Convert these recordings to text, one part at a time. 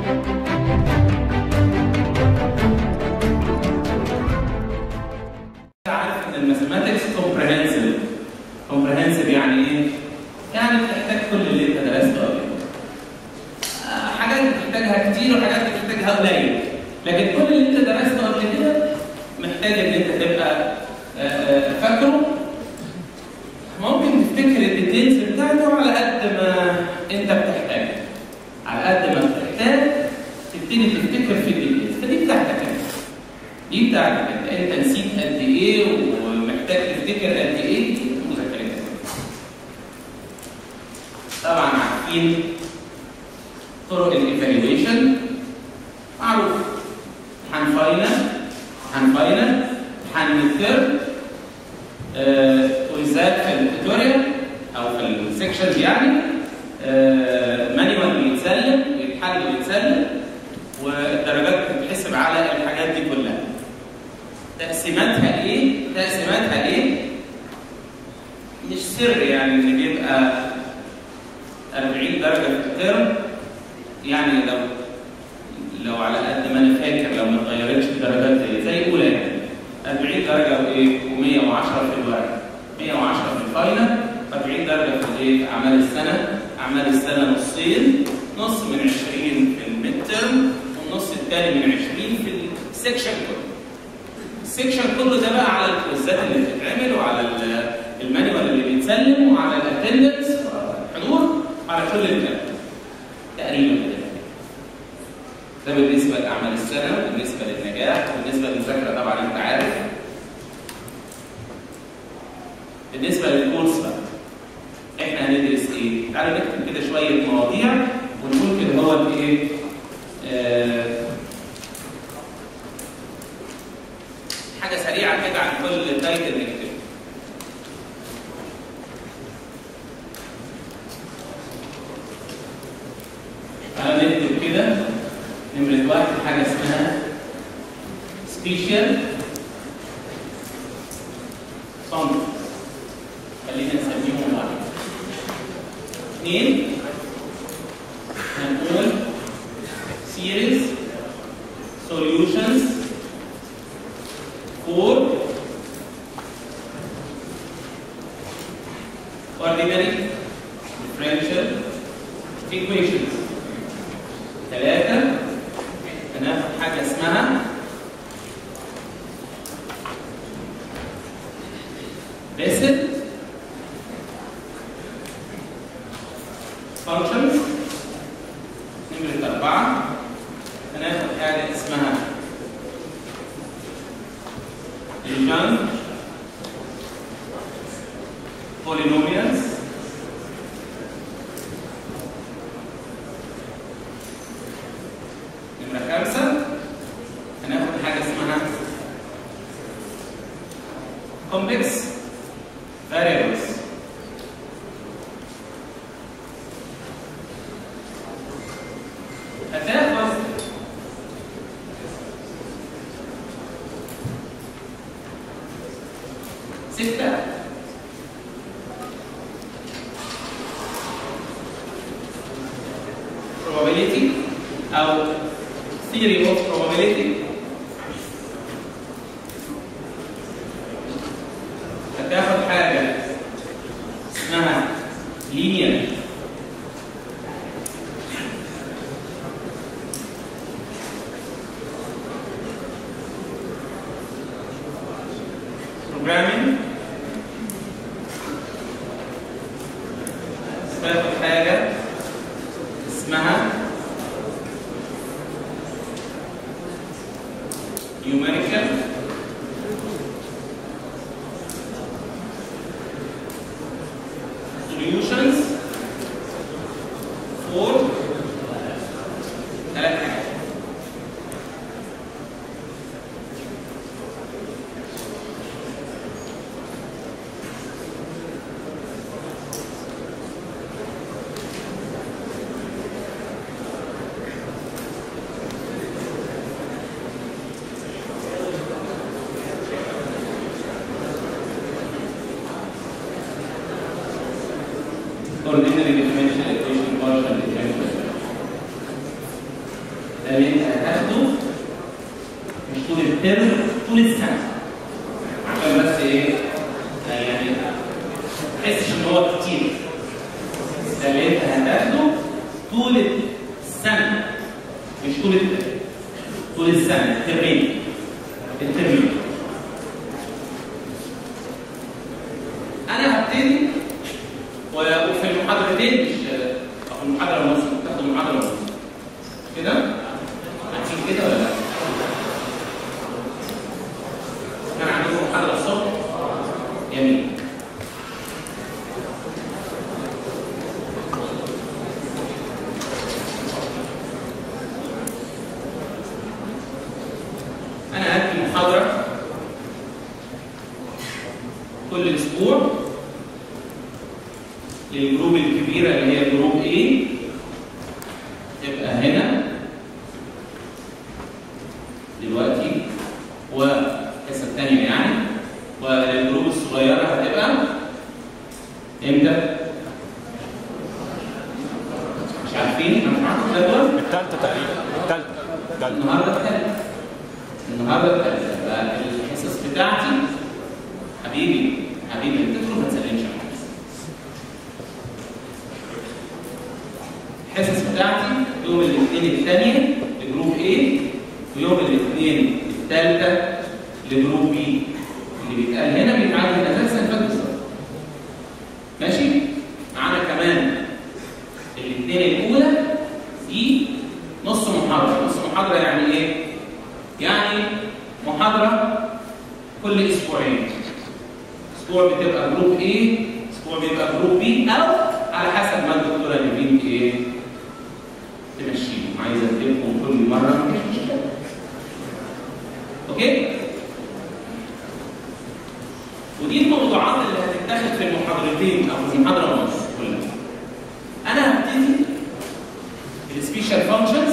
عارف ان الماثيماتكس كومبريهنسيف كومبريهنسيف يعني ايه؟ يعني بتحتاج كل اللي انت درسته قبل كده. آه، حاجات بتحتاجها كتير وحاجات بتحتاجها قليل لكن كل اللي انت درسته قبل كده محتاج ان انت تبقى آه، آه، فاكره ممكن تفتكر الديتيلز بتاعته على قد ما انت بتحتاج على قد ما بتحتاج تبتدي تفتكر في الديتيلز فدي بتاعتك انت دي بتاعتك انت انت نسيت قد ايه ومحتاج تفتكر قد ايه دي مذاكرتك طبعا عارفين طرق الايفالويشن معروف امتحان فاينل امتحان فاينل امتحان ميد آه، وبالذات في التوتوريال او في السكشنز يعني مانيوال بيتسلم بيتحل ويتسلم والدرجات بتتحسب على الحاجات دي كلها. تقسيماتها ايه؟ تقسيماتها ايه؟ مش سر يعني ان بيبقى 40 درجه في الترم يعني لو لو على قد ما انا فاكر لو ما اتغيرتش الدرجات دي زي اولى يعني 40 درجه وايه و110 في الورق 110 في الفاينل 40 درجه في الايه في اعمال السنه اعمال السنه نصين نص من 20 في الميد ترم والنص الثاني من 20 في السكشن كله السكشن كله ده بقى على الكويزات اللي بتتعمل وعلى ال- المانيوال اللي بيتسلم وعلى الاتندنس وعلى الحضور وعلى كل الكلام تقريبا كده ده بالنسبه لاعمال السنه وبالنسبه للنجاح وبالنسبه للمذاكره طبعا انت عارف بالنسبه للكورس بقى احنا هندرس ايه؟ تعالوا نكتب كده شويه مواضيع ونقول كده هو ايه؟ آه حاجه سريعه كده عن كل تايتل نكتبه. تعالوا نكتب كده نمرة واحد حاجة اسمها سبيشال صنف خلينا نسميهم واحد اثنين هنقول series solutions for ordinary differential equations ثلاثة هناخد حاجة اسمها basic functions نمرة أربعة هناخد حاجة اسمها الجان polynomials نمرة خمسة هناخد حاجة اسمها complex variables هتاخد ستة probability أو theory of probability هتاخد حاجة اسمها linear programming هتاخد حاجة اسمها numerical solutions for ثلاث حاجات الترم طول السنه عشان بس ايه يعني ما تحسش ان هو كتير ده اللي انت هتاخده طول السنه مش طول الترم طول السنه الترمين الترمين انا هبتدي و- وفي المحاضرتين مش أو في المحاضره ونص تاخد المحاضره ونص كده هتيجي كده ولا لا؟ كان عندكم محاضره الصبح جميل انا هدي محاضره كل اسبوع للجروب الكبيره اللي هي جروب A تبقى هنا دلوقتي والحصه الثانيه يعني وللجروب الصغيره هتبقى امتى؟ مش عارفين؟ انا مش عارف الجدول الثالثة تقريبا الثالثة الثالثة النهارده الثالث النهارده الثالث يبقى الحصص بتاعتي حبيبي حبيبي انت تدخل ما تسالنيش عن الحصص الحصص بتاعتي يوم الاثنين الثانيه لجروب A ويوم الاثنين الثالثه لجروب B اللي بيتقال هنا بيتعاد هنا ثلاث سنوات بالظبط ماشي معانا كمان الاثنين الاولى دي نص محاضره نص محاضره يعني ايه يعني محاضره كل اسبوعين اسبوع بتبقى جروب A اسبوع بيبقى جروب B او على حسب ما الدكتوره نيفين ايه تمشيهم عايزه تجيبهم كل مره مفيش مشكله اوكي ودي الموضوعات اللي هتتاخد في المحاضرتين او في المحاضره ونص كلها انا هبتدي السبيشال فانكشنز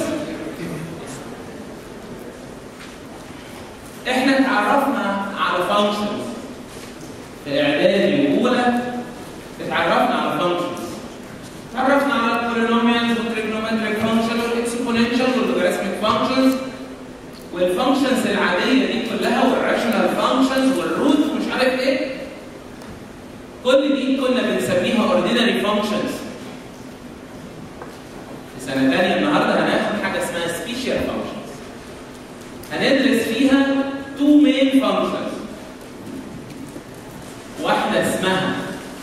احنا اتعرفنا على فانكشنز في اعدادي واولى اتعرفنا على فانكشنز اتعرفنا على البولينوميالز والتريجنومتريك فانكشن والاكسبوننشال واللوغاريتميك فانكشنز والفانكشنز العاديه دي كلها والراشونال فانكشنز والروت ومش عارف ايه كل دي كنا بنسميها اوردينري فانكشنز في سنه ثانيه النهارده هناخد حاجه اسمها سبيشال فانكشنز هندرس فيها تو مين فانكشنز واحده اسمها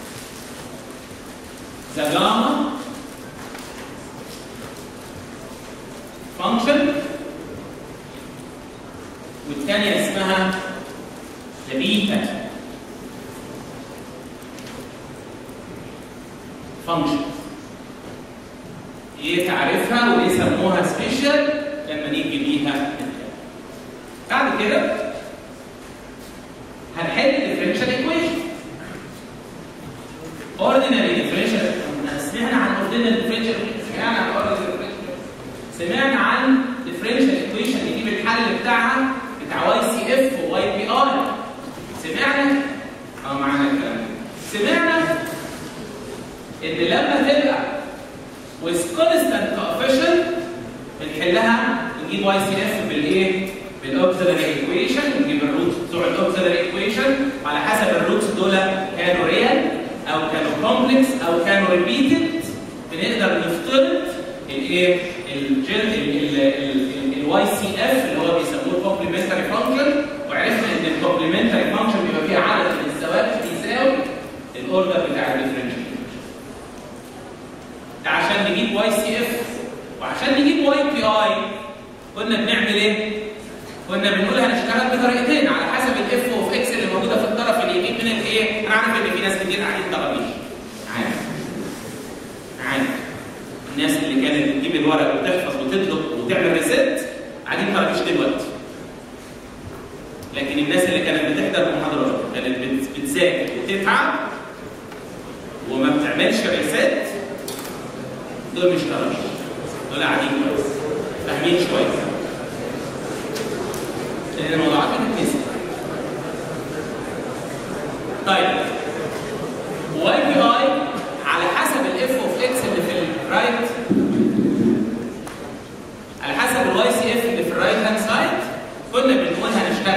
ذا جاما فانكشن والثانيه اسمها ذا بيتا فانكشن ايه تعرفها وايه سموها سبيشال لما نيجي بيها نتكلم بعد كده هنحل الديفرنشال ايكويشن اوردينري ديفرنشال سمعنا عن اوردينري ديفرنشال سمعنا عن اوردينري ديفرنشال سمعنا عن ديفرنشال ايكويشن نجيب الحل بتاعها بتاع واي سي اف وواي بي ار سمعنا اه معانا الكلام ده سمعنا ان لما تبقى with constant coefficient بنحلها نجيب واي سي اف بالايه؟ بالاوكسيلري ايكويشن ونجيب الروتس بتوع الاوكسيلري ايكويشن على حسب الروتس دول كانوا ريال او كانوا كومبلكس او كانوا ريبيتد بنقدر نفترض الايه؟ الواي سي اف اللي هو بيسموه الكومبلمنتري فانكشن وعرفنا ان الكومبلمنتري فانكشن بيبقى فيها عدد من الثوابت بيساوي الاوردر بتاع الديفرنشال ده عشان نجيب واي سي اف وعشان نجيب واي بي اي كنا بنعمل ايه؟ كنا بنقول هنشتغل بطريقتين على حسب الاف اوف اكس اللي موجوده في الطرف اليمين من الايه؟ انا عارف ان في ناس كتير قاعدين طرابيش عارف عارف الناس اللي كانت بتجيب الورق وتحفظ وتطلب وتعمل ريست قاعدين طرابيش دلوقتي لكن الناس اللي كانت بتحضر محاضرات كانت بت- بتذاكر وتتعب وما بتعملش ريست دول مش طرابيش دول قاعدين كويس فاهمين شويه لان الموضوعات بتتنسي طيب واي بي اي على حسب الاف اوف اكس اللي في الرايت على حسب الواي سي اف اللي في الرايت هاند سايد كنا بنقول هنشتغل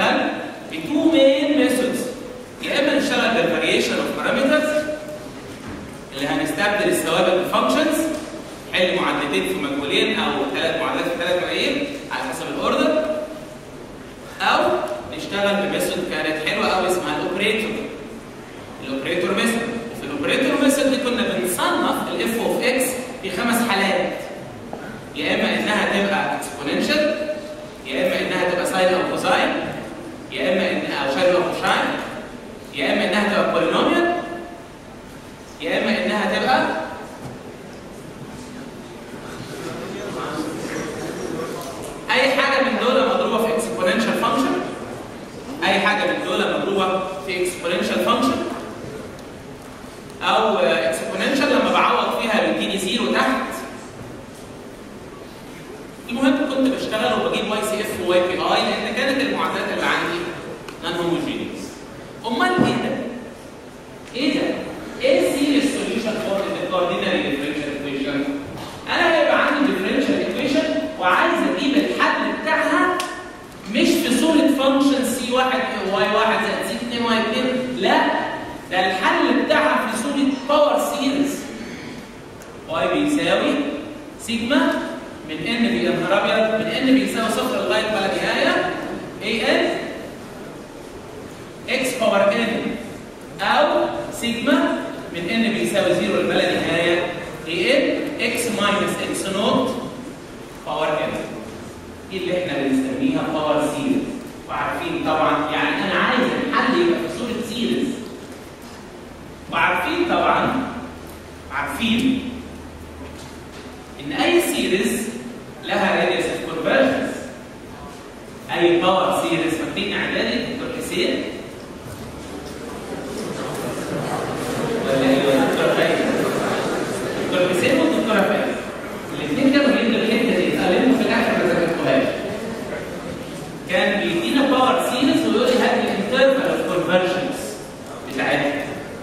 معادلتين في مجهولين او ثلاث معادلات في ثلاث معايير على حسب الاوردر او نشتغل بميثود كانت حلوه قوي اسمها الاوبريتور الاوبريتور ميثود وفي الاوبريتور ميثود دي كنا بنصنف الاف اوف اكس في خمس حالات يا اما انها تبقى اكسبوننشال يا اما انها تبقى ساين او كوساين يا اما انها او شاين او كوشاين يا اما انها تبقى بولينوميال يا اما انها تبقى اي حاجه من دول مضروبه في اكسبوننشال فانكشن اي حاجه من دول مضروبه في اكسبوننشال فانكشن او اكسبوننشال لما بعوض فيها بيديني زيرو تحت المهم كنت بشتغل وبجيب واي سي اف وواي بي اي لان كانت المعادلات اللي عندي نون هوموجينيوس امال ايه ده؟ ايه ده؟ ايه السيريس سوليوشن فور الاوردينري ديفرنشال ايكويشن؟ انا هيبقى عندي ديفرنشال ايكويشن وعايز اجيب الحل بتاعها مش في صوره فانكشن سي 1 واي 1 زائد سي 2 واي 2 لا ده الحل بتاعها في صوره باور سيريز واي بيساوي سيجما من ان بي نهار ابيض من ان بيساوي صفر لغايه ما لا نهايه اي ان اكس باور ان او سيجما من ان بيساوي زيرو لما لا نهايه اي ان اكس ماينس اكس نوت باور ان دي اللي احنا بنسميها باور سيريز وعارفين طبعا يعني انا عايز الحل يبقى في صوره سيريز وعارفين طبعا عارفين ان اي سيريز لها راديوس اوف كونفرجنس اي باور سيريز فاكرين اعدادي دكتور حسين ولا ايه ولا دكتور فايز دكتور حسين والدكتوره فايز الاثنين كانوا بيدوا الحته دي اتعلموا في الاخر ما ذاكرتوهاش كان بيدينا باور سيريز ويقول لي هات الانترفال اوف كونفرجنس بتاعتها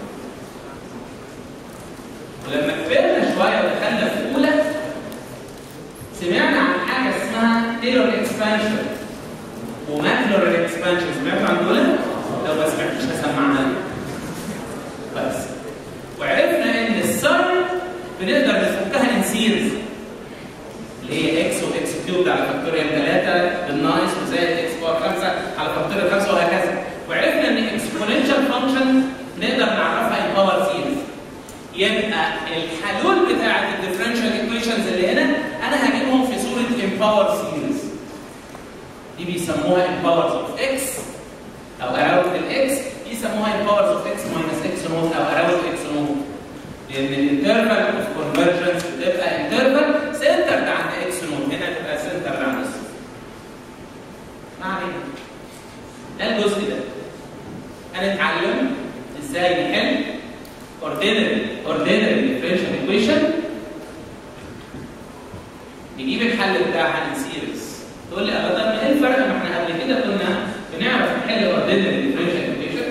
ولما كبرنا شويه ودخلنا في اولى سمعنا عن حاجه اسمها تيلور اكسبانشن وماكلور اكسبانشن سمعتوا عن دول؟ لو ما سمعتوش هسمعها لكم. بس وعرفنا ان السر بنقدر نفكها ان سيريز اللي هي اكس واكس كيوب على فاكتوريال 3 بالناقص وزائد اكس باور 5 على فاكتوريال 5 وهكذا وعرفنا ان اكسبوننشال فانكشن نقدر نعرفها ان باور سيريز يبقى الحلول بتاعه الديفرنشال ايكويشنز اللي هنا انا هجيبهم في صوره امباور سيريز دي بيسموها امباورز اوف اكس او اراوند الاكس يسموها امباورز اوف اكس ماينس اكس نوت او اراوند اكس نوت لان الانترفال اوف كونفرجنس بتبقى انترفال سنترد عند اكس نوت هنا تبقى سنترد عند الصفر ما علينا ده الجزء ده هنتعلم ازاي نحل ordinary ordinary differential equation نجيب الحل بتاعها من سيريز تقول لي الله طب ما ايه الفرق ما احنا قبل كده كنا بنعرف نحل ordinary differential equation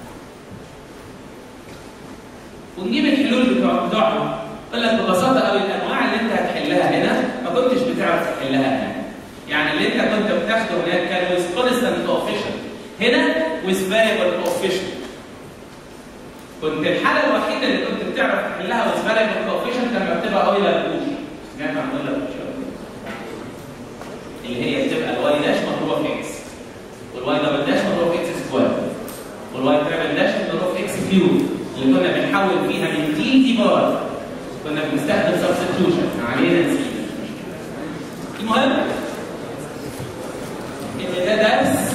ونجيب الحلول بتوع بتوعهم يقول لك ببساطه قوي الانواع اللي انت هتحلها هنا ما كنتش بتعرف تحلها هنا يعني اللي انت كنت بتاخده هناك كان with constant coefficient هنا with variable coefficient كنت الحاله الوحيده اللي كنت بتعرف تحلها with variable coefficient لما بتبقى اويلر بوش سمعت عن اويلر بوش اللي هي بتبقى الواي داش مضروبه في اكس والواي دبل داش مضروبه في اكس سكوير والواي تريبل داش مضروبه في اكس كيوب اللي كنا بنحول فيها من تي تي بار كنا بنستخدم سبستيوشن علينا نسيب المهم ان ده درس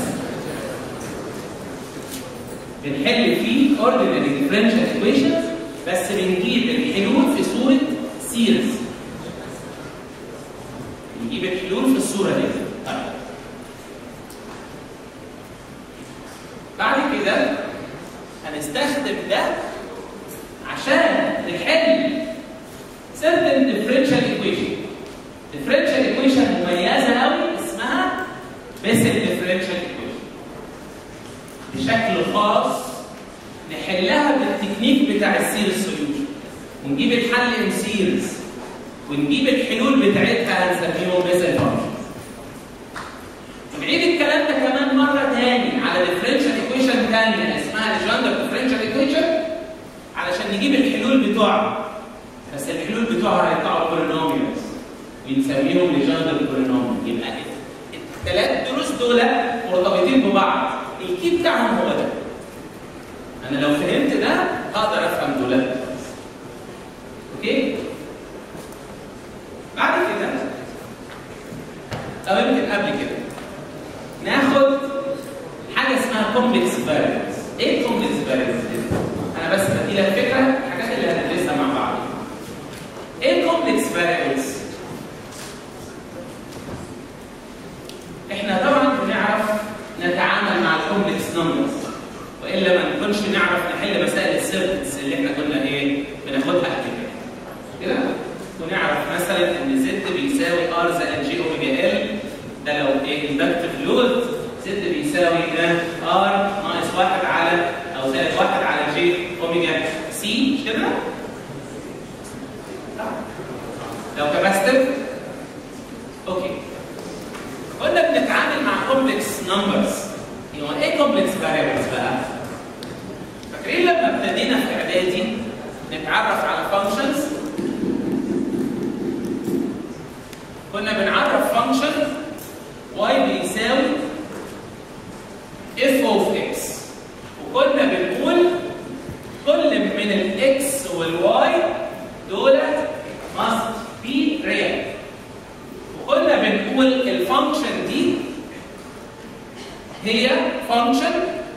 بنحل فيه ordinary differential equations بس بنجيب الحلول في صورة سيريز نجيب الحلول في الصورة دي طيب. بعد كده هنستخدم ده عشان نحل certain differential equation differential equation مميزة قوي اسمها Bessel differential equation بشكل خاص نحلها بالتكنيك بتاع السيريز سوليوشن ونجيب الحل ان سيريز ونجيب الحلول بتاعتها هنسميهم بيسل فانكشن ونعيد الكلام ده كمان مره تاني على ديفرنشال ايكويشن ثانيه اسمها الجاندر ديفرنشال ايكويشن علشان نجيب الحلول بتوعها بس الحلول بتوعها هيطلعوا بولينوميالز بنسميهم ليجندر بولينوميال يبقى الثلاث دروس دول مرتبطين ببعض الكي بتاعهم هو ده انا لو فهمت ده اقدر افهم دول اوكي بعد كده او يمكن قبل كده ناخد حاجه اسمها كومبلكس فاريبلز ايه الكومبلكس فاريبلز دي انا بس بدي لك فكره الحاجات اللي هندرسها مع بعض ايه الكومبلكس فاريبلز احنا طبعا بنعرف نتعامل مع الكومبلكس نمبرز والا ما نكونش نعرف نحل مسائل السيركتس اللي احنا كنا ايه بناخدها قبل كده كده ونعرف مثلا ان زد بيساوي ار زائد جي اوميجا ال ده لو ايه اندكتيف لود زد بيساوي ار ناقص واحد على او زائد واحد على جي اوميجا سي مش كده؟ لو كاباستيف اوكي قلنا بنتعامل مع كومبلكس نمبرز هو ايه كومبلكس فاريبلز بقى؟ فاكرين لما ابتدينا في اعدادي نتعرف على فانكشنز كنا بنعرف فانكشن y بيساوي f of x وكنا بنقول كل من الاكس والواي دول must be real وكنا بنقول الفانكشن دي هي فانكشن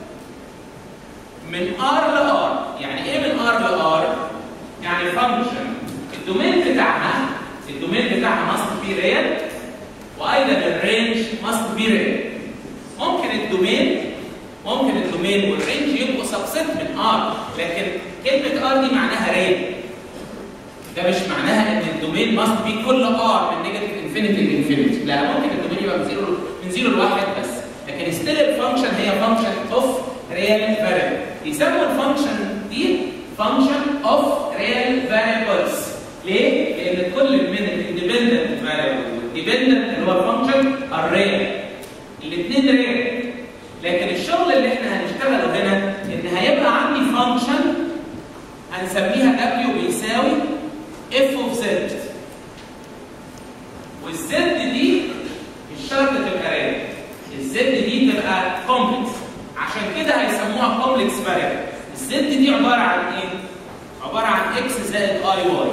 من r ل r يعني ايه من r ل r يعني فانكشن الدومين بتاعها الدومين بتاعها must be real وايضا الرينج must be real ممكن الدومين ممكن الدومين والرينج يبقوا سبست من r لكن كلمه r دي معناها real ده مش معناها ان الدومين must be كل r من نيجاتيف انفينيتي لانفينيتي لا ممكن الدومين يبقى من زيرو من زيرو لواحد بس لكن ستيل الفانكشن هي فانكشن اوف ريال فاريبل يسموا الفانكشن دي فانكشن اوف ريال فاريبلز ليه؟ لان كل من الاندبندنت فاريبل والديبندنت اللي هو الفانكشن الريال الاثنين ريال لكن الشغل اللي احنا هنشتغله هنا ان هيبقى عندي فانكشن هنسميها w بيساوي f of z والزد دي مش شرط تبقى ريال الزد دي تبقى كومبلكس عشان كده هيسموها كومبلكس فاريبل الزد دي عباره عن ايه؟ عباره عن اكس زائد اي واي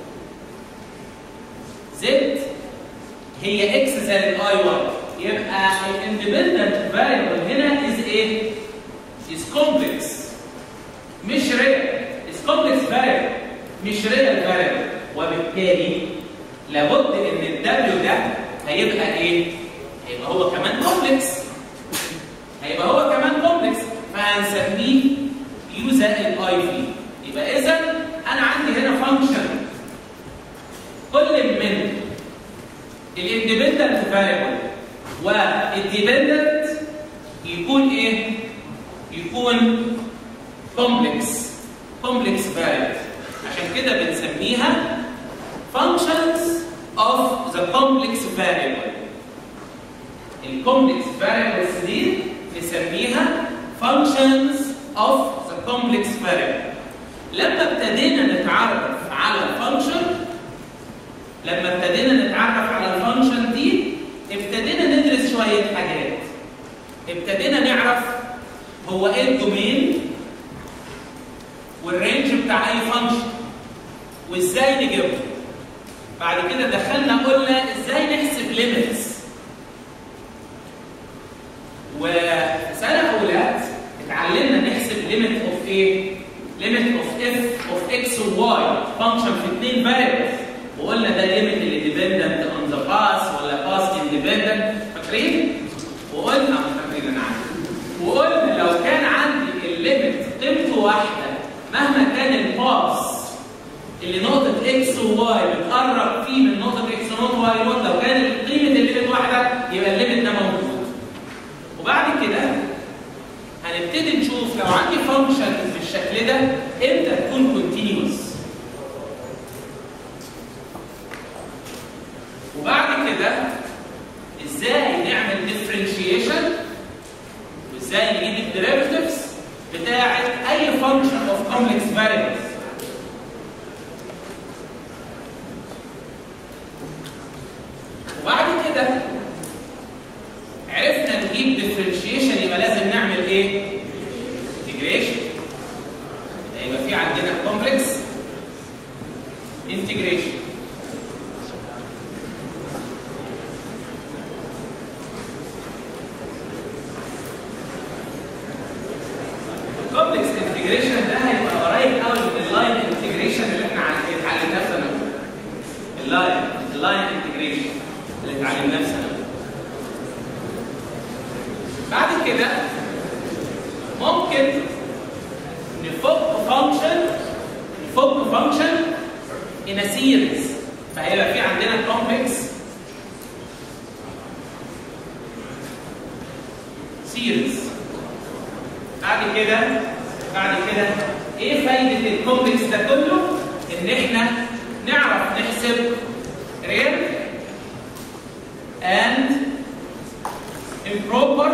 زد هي اكس زائد اي واي يبقى الاندبندنت فاريبل هنا از ايه؟ از كومبلكس مش ريال از كومبلكس فاريبل مش ريال فاريبل وبالتالي لابد ان الدبليو ده هيبقى ايه؟ هيبقى هو كمان كومبلكس هيبقى هو كمان كومبلكس فهنسميه يو زائد اي في يبقى اذا انا عندي هنا فانكشن كل من الاندبندنت فاريبل والديبندنت يكون ايه؟ يكون كومبلكس كومبلكس فاريبل عشان كده بنسميها functions of the complex variable الكومبلكس variables دي نسميها functions of the complex variable لما ابتدينا نتعرف على الفانكشن لما ابتدينا نتعرف على الفانكشن دي ابتدينا ندرس شويه حاجات ابتدينا نعرف هو ايه الدومين والرينج بتاع اي فانكشن وازاي نجيبه بعد كده دخلنا قلنا ازاي نحسب ليميتس وسنه اولى اتعلمنا نحسب ليميت اوف ايه؟ ليميت اوف اف اوف اكس وواي فانكشن في اثنين فاريبلز وقلنا ده ليميت اللي ديبندنت اون ذا باس ولا باس اندبندنت فاكرين؟ وقلنا مش فاكرين انا عارف وقلنا لو كان عندي الليميت قيمته واحده مهما كان الباس اللي نقطة اكس وواي بتقرب فيه من نقطة اكس ونوت واي نوت لو كان قيمة الليميت واحدة يبقى الليميت ده موجود. وبعد كده هنبتدي نشوف لو عندي فانكشن بالشكل ده امتى تكون كونتينيوس. وبعد كده ازاي نعمل ديفرنشيشن وازاي نجيب الديريفيتيفز بتاعت اي فانكشن اوف كومبلكس فاريبلز كده عرفنا نجيب ديفرنشيشن يبقى لازم نعمل ايه؟ انتجريشن يبقى في عندنا كومبلكس انتجريشن الكومبلكس انتجريشن ده هيبقى قريب قوي من اللاين انتجريشن اللي احنا عن- اتعلمناه في ثانوي اللاين اللاين انتجريشن اللي اتعلمناه في ثانوي بعد كده ممكن نفك فانكشن نفك فانكشن in a series فهيبقى في عندنا complex series بعد كده بعد كده ايه فايده الكومبلكس ده كله ان احنا نعرف نحسب real and improper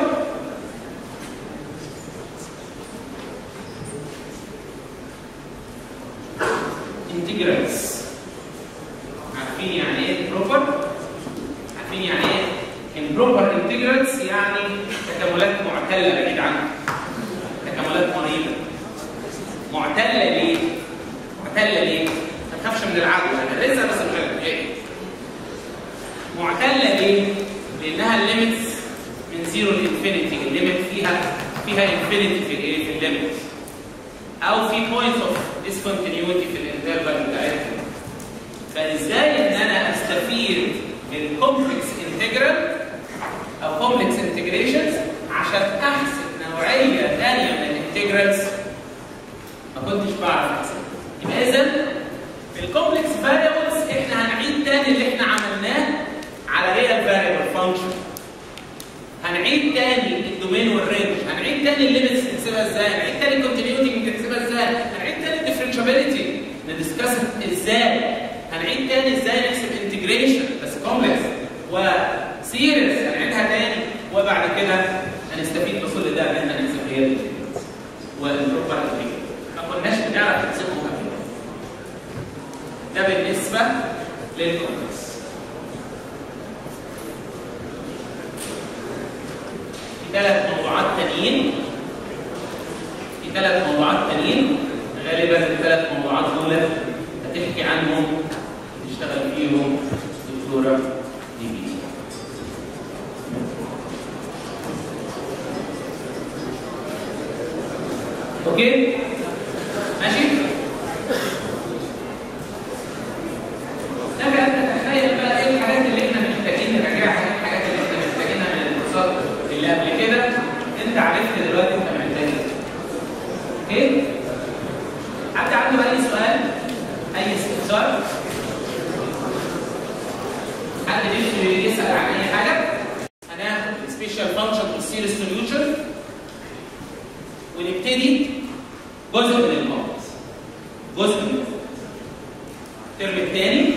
integrals عارفين يعني ايه improper عارفين يعني ايه improper integrals يعني تكاملات معتله بعيد عنها تكاملات مريضه معتله ليه؟ معتله ليه؟ ما تخافش من العدو انا لسه بس مش ايه معتله ليه؟ لانها الليميتس من زيرو لانفينيتي الليميت فيها فيها انفينيتي في الايه؟ في الليميت او في بوينت اوف ديسكونتينيوتي في الانترفال بتاعتها فازاي ان انا استفيد من كومبلكس انتجرال او كومبلكس انتجريشنز عشان احسب نوعيه ثانيه من الانتجرالز ما كنتش بعرف احسبها يبقى اذا في الكومبلكس فاريبلز احنا هنعيد تاني اللي احنا عملناه على ريال فاريبل فانكشن هنعيد تاني الدومين والرينج هنعيد تاني الليميتس نحسبها ازاي هنعيد تاني الكونتينيوتي نحسبها ازاي هنعيد تاني الديفرنشابيلتي ندسكس ازاي هنعيد تاني ازاي نحسب انتجريشن بس كومبلكس وسيريز هنعيدها تاني وبعد كده هنستفيد بكل ده ان احنا نحسب ريال والبروبر ما كناش بنعرف نحسبهم قبل كده. ده بالنسبه للكومبلكس في ثلاث موضوعات تانيين في ثلاث موضوعات تانيين غالبا الثلاث موضوعات دول هتحكي عنهم تشتغل فيهم دكتوره ديبي اوكي ماشي لك ان تتخيل بقى ايه الحاجات اللي احنا محتاجين نراجعها ايه الحاجات اللي احنا محتاجينها من الكورسات اللي قبل كده انت عرفت دلوقتي انت محتاج ايه اوكي حد عنده اي سؤال اي استفسار حد نفسه يسال عن اي حاجه هناخد سبيشال فانكشن والسيريس سوليوشن ونبتدي جزء من المواد جزء من المواد الترم الثاني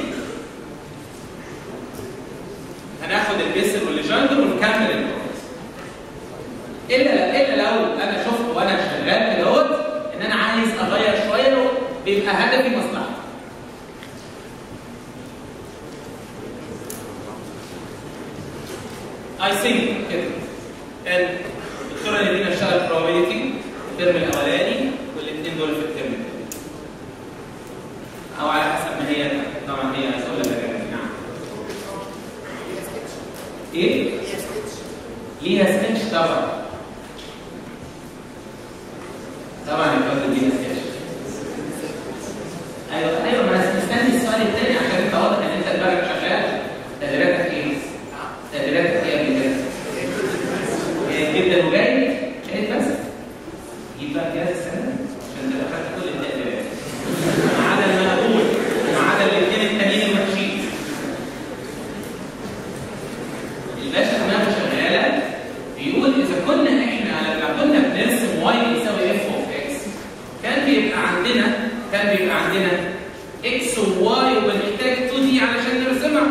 هناخد البيسل والليجندر ونكمل المواد الا الا لو انا شفت وانا شغال كدهوت ان انا عايز اغير شويه بيبقى هدفي مصلحه I think كده ان الدكتوره اللي اشتغل probability الترم الاولاني والاثنين دول في الترم الثاني او على حسب ما هي طبعا هي هتقول لك يا جماعة. نعم ايه؟ ليها سكتش طبعا طبعا الفضل ليها سكتش ايوه ايوه ما انا مستني السؤال الثاني عشان انت واضح ان انت دماغك شغال تقديراتك ايه؟ تقديراتك ايه قبل كده؟ إيه جدا وجاي شايف بس جيب بقى جهاز السنه عشان تبقى خدت كل التقديرات ما عدا المقبول وما عدا الاثنين التانيين الوحشين الباشا دماغه شغاله بيقول اذا كنا احنا لما كنا بنرسم واي يساوي اف اوف اكس كان بيبقى عندنا كان بيبقى عندنا اكس وواي وبنحتاج 2 دي علشان نرسمها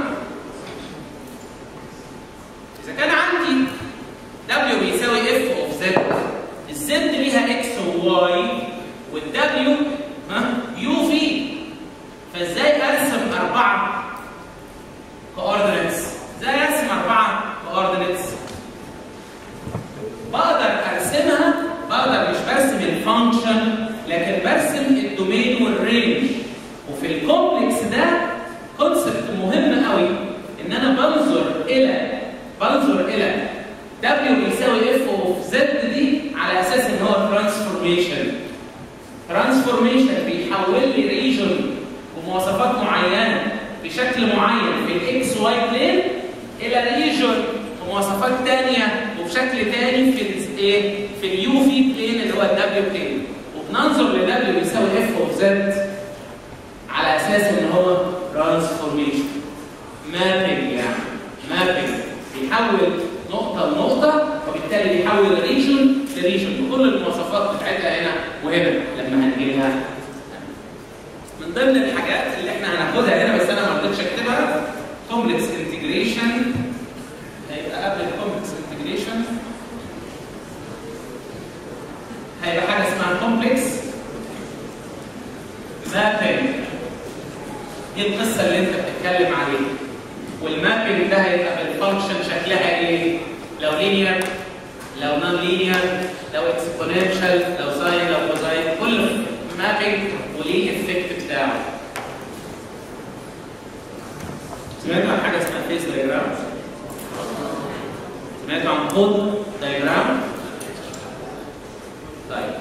اذا كان عندي دبليو بيساوي اف اوف زد الزد ليها اكس وواي والدبليو ها يو في فازاي ارسم اربعه كوردينتس ازاي ارسم اربعه بنظر الى W بيساوي اف اوف زد دي على اساس ان هو ترانسفورميشن ترانسفورميشن بيحول لي ريجن بمواصفات معينه بشكل معين في الاكس واي بلين الى ريجن بمواصفات ثانيه وبشكل ثاني في الايه في اليو في بلين اللي هو الدبليو بلين وبننظر لدبليو بيساوي اف اوف زد على اساس ان هو ترانسفورميشن مابنج يعني مابنج بيحول نقطه لنقطه وبالتالي بيحول ريجن لريجن بكل المواصفات بتاعتها هنا وهنا لما هنجي لها من ضمن الحاجات اللي احنا هناخدها هنا بس انا ما رضيتش اكتبها كومبلكس انتجريشن هيبقى قبل الكومبلكس انتجريشن هيبقى حاجه اسمها كومبلكس مابينج دي القصه اللي انت بتتكلم عليها والمابينج ده هيبقى بالفانكشن شكلها ايه؟ لو لينير لو نون لينير لو اكسبوننشال لو ساين لو كوزاين كل مابينج وليه الافكت بتاعه سمعتوا عن حاجه اسمها فيس دايجرام سمعتوا عن كود دايجرام طيب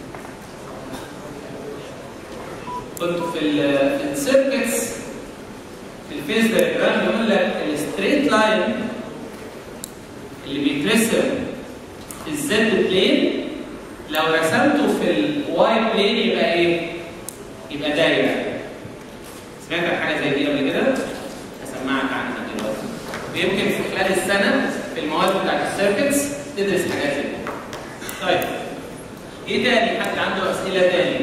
كنت في ال في السيركتس في الفيس دايجرام يقول لك الستريت لاين اللي بيترسم في الزد بلين لو رسمته في الواي بلين يبقى ايه؟ يبقى دايره سمعت عن حاجه زي دي قبل كده؟ هسمعك عنها دلوقتي ويمكن في خلال السنه في المواد بتاعت السيركتس تدرس حاجات زي دي طيب ايه تاني؟ حد عنده اسئله تاني؟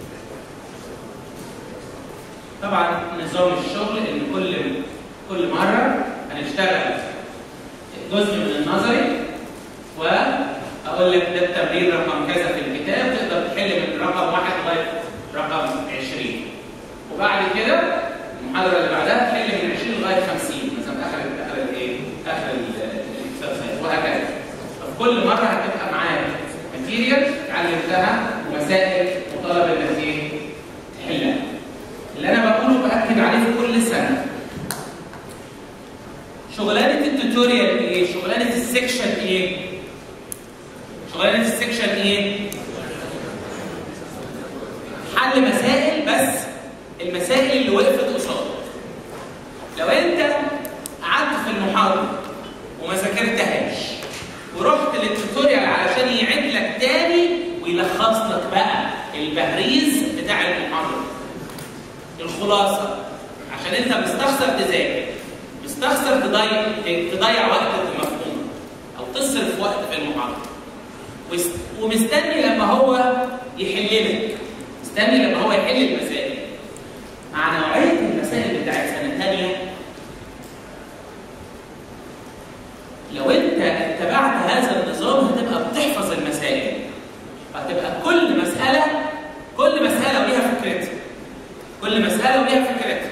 طبعا نظام الشغل ان كل كل مره هنشتغل جزء من النظري واقول لك ده التمرين رقم كذا في الكتاب تقدر تحل من رقم واحد لغايه رقم 20 وبعد كده المحاضره اللي بعدها تحل من 20 لغايه 50 مثلا اخر اخر الايه؟ اخر الاكسرسايز وهكذا فكل مره هتبقى معاك ماتيريال اتعلمتها ومسائل مطالب انك ايه؟ تحلها اللي انا بقوله باكد عليه في كل سنه شغلانه التوتوريال ايه؟ شغلانه السكشن ايه؟ شغلانه السكشن ايه؟ حل مسائل بس المسائل اللي وقفت قصادك. لو انت قعدت في المحاضره وما ذاكرتهاش ورحت للتوتوريال علشان يعيد لك تاني ويلخص لك بقى البهريز بتاع المحاضره. الخلاصه عشان انت مستخسر تذاكر مستخسر تضيع تضيع وقت مفهوم او تصرف وقت في المحاضره ومستني لما هو يحل لك مستني لما هو يحل المسائل مع نوعيه المسائل بتاعت سنه ثانيه لو انت اتبعت هذا النظام هتبقى بتحفظ المسائل هتبقى كل مساله كل مساله وليها فكرتها كل مساله وليها فكرتها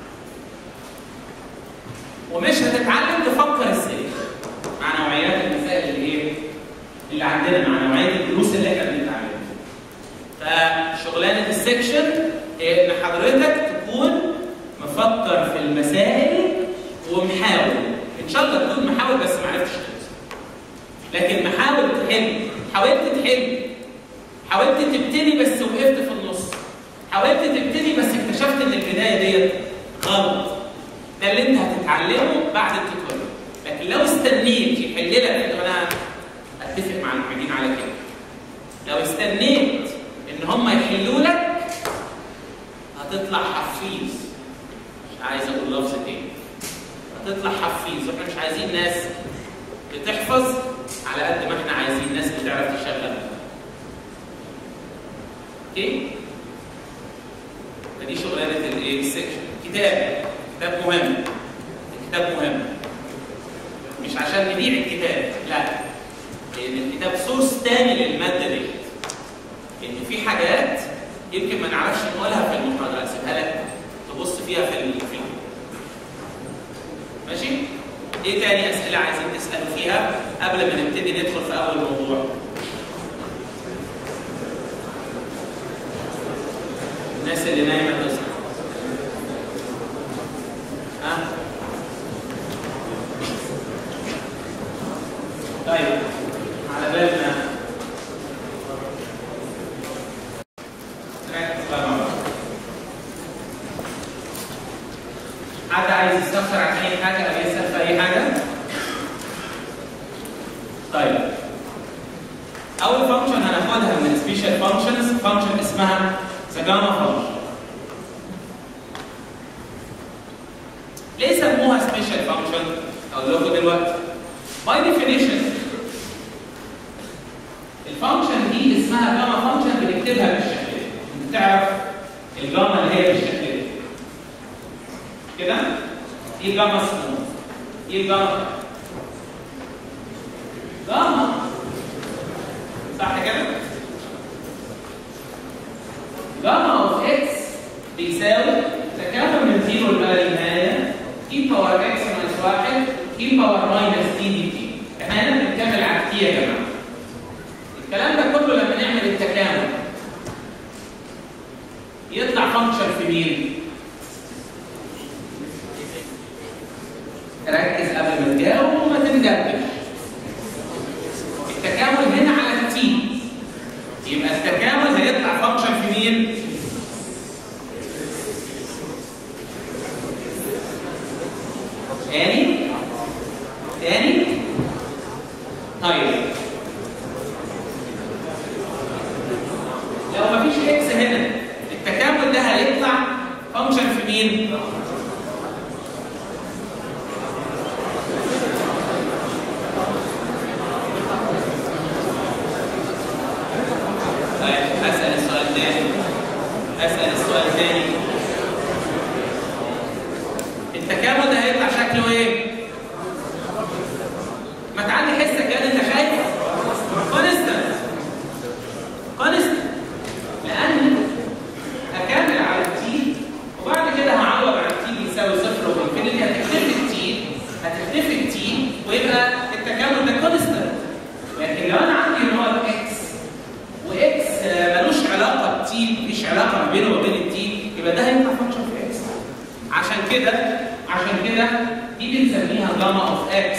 ومش هتتعلم تفكر ازاي مع نوعيات المسائل اللي ايه اللي عندنا مع نوعيه الدروس اللي احنا بنتعلمها فشغلانه السكشن هي ان حضرتك تكون مفكر في المسائل ومحاول ان شاء الله تكون محاول بس ما عرفتش توصل لكن محاول تحل حاولت تحل حاولت تبتدي بس وقفت في النص حاولت تبتدي بس اكتشفت ان البدايه ديت غلط ده اللي انت هتتعلمه بعد التوتوريال لكن لو استنيت يحل لك انا اتفق مع المعيدين على كده لو استنيت ان هم يحلوا لك هتطلع حفيظ مش عايز اقول لفظ تاني هتطلع حفيظ واحنا مش عايزين ناس بتحفظ على قد ما احنا عايزين ناس بتعرف تشغل اوكي فدي شغلانه الايه السكشن كتاب كتاب مهم الكتاب مهم مش عشان نبيع الكتاب لا لان الكتاب سورس تاني للماده دي ان في حاجات يمكن ما نعرفش نقولها في المحاضره اسيبها لك تبص فيها في الفيلم ماشي ايه تاني اسئله عايزين تسالوا فيها قبل ما نبتدي ندخل في اول موضوع الناس اللي نايمه تصحى ها طيب على بالنا نركز بقى مع بعض. حد عايز يستفسر عن اي حاجه او يسال في اي حاجه؟ طيب اول فانكشن هناخدها من سبيشال فانكشنز فانكشن اسمها سجاما فانكشن ليه سموها سبيشال فانكشن؟ اقول لكم دلوقتي باي ديفينيشن الفانكشن دي اسمها جاما فانكشن بنكتبها بالشكل ده انت تعرف الجاما اللي هي بالشكل ده كده دي جاما سمول دي جاما جاما صح كده؟ جاما اوف اكس بيساوي تكامل من زيرو لما نهايه اي باور اكس ناقص واحد اي باور ماينس دي دي تي احنا هنا بنكمل على التي يا جماعه الكلام ده كله لما نعمل التكامل يطلع فانكشن في مين؟ ركز قبل ما تجاوب وما تندبش التكامل هنا على التي يبقى التكامل هيطلع فانكشن في مين؟ تاني تاني طيب لو مفيش اكس هنا التكامل ده هيطلع فانكشن في مين؟ طيب اسال السؤال تاني اسال السؤال تاني التكامل ده هيطلع شكله ايه؟ ما تعلي حسك كده انت خايف كونستنت كونستنت لان هكمل على التي وبعد كده هعوض على التي بيساوي صفر وانفينيتي هتختفي التي هتختفي التي ويبقى التكامل ده كونستنت لكن لو انا عندي اللي هو الاكس واكس آه، ملوش علاقه بتي مفيش علاقه ما بينه وبين التي يبقى ده هيطلع فانكشن في اكس عشان كده عشان كده دي بنسميها جاما اوف اكس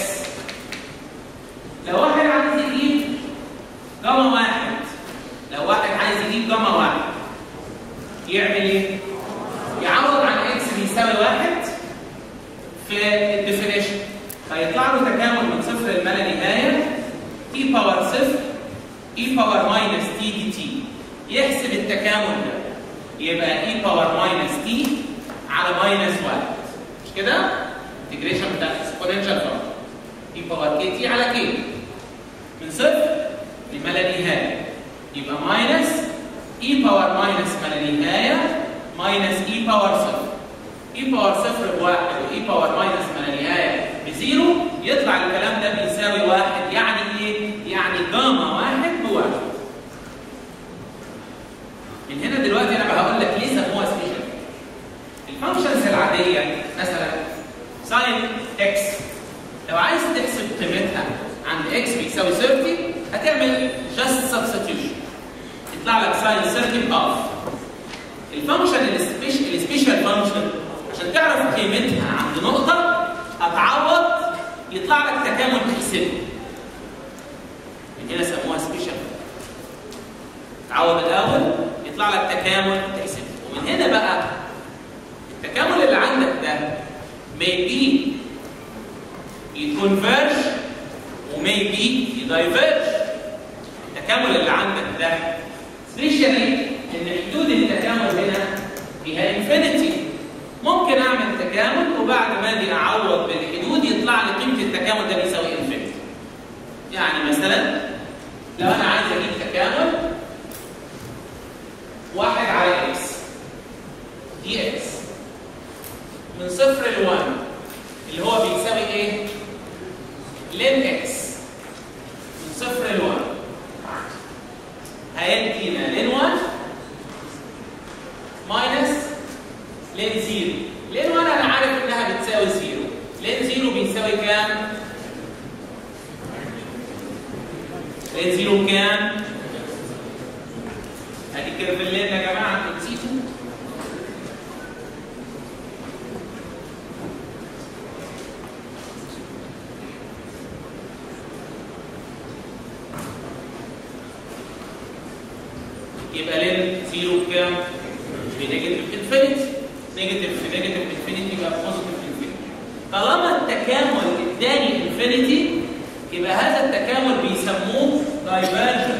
لو واحد عايز يجيب جاما واحد لو واحد عايز يجيب جاما واحد يعمل ايه؟ يعوض عن اكس بيساوي واحد في الديفينيشن فيطلع له تكامل من صفر لما لا نهايه تي باور صفر اي باور ماينس تي دي تي يحسب التكامل ده يبقى اي باور ماينس تي على ماينس 1 مش كده؟ انتجريشن بتاع اكسبوننشال فانكشن اي باور كي تي على كي من صفر لما لا نهايه يبقى ماينس اي باور ماينس ما لا نهايه ماينس اي باور صفر اي باور صفر بواحد واي باور ماينس ما لا نهايه بزيرو يطلع الكلام ده بيساوي واحد يعني ايه؟ يعني جاما واحد بواحد من هنا دلوقتي انا هقول لك ليه سموها سبيشال الفانكشنز العاديه مثلا ساين اكس لو عايز تحسب قيمتها عند اكس بيساوي 30 هتعمل جاست سبستيوشن يطلع لك ساين 30 اوف الفانكشن السبيشال السبيشال فانكشن عشان تعرف قيمتها عند نقطه هتعوض يطلع لك تكامل تحسبه من هنا سموها سبيشال تعوض الاول يطلع لك تكامل تحسبه ومن هنا بقى التكامل اللي عندك ده maybe يتكونفيرج وmaybe يدايفيرج التكامل اللي عندك ده سبيشالي ان حدود التكامل هنا فيها انفينيتي ممكن اعمل تكامل وبعد ما اجي اعوض بالحدود يطلع لي قيمه التكامل ده بيساوي انفينيتي يعني مثلا لو انا عايز اجيب تكامل واحد على اكس دي اكس من صفر ل 1 اللي هو بيساوي ايه؟ لين اكس من صفر ل 1 هيدينا لين 1 ماينس لين 0 لين 1 انا عارف انها بتساوي 0 لين 0 بيساوي كام؟ لين 0 كام؟ ادي كيرف اللين يا جماعه انتوا نسيتوا؟ يبقى لين زيرو بكام؟ بنيجاتيف انفينيتي نيجاتيف في نيجاتيف انفينيتي يبقى بوزيتيف انفينيتي طالما التكامل اداني انفينيتي يبقى هذا التكامل بيسموه دايفرجنت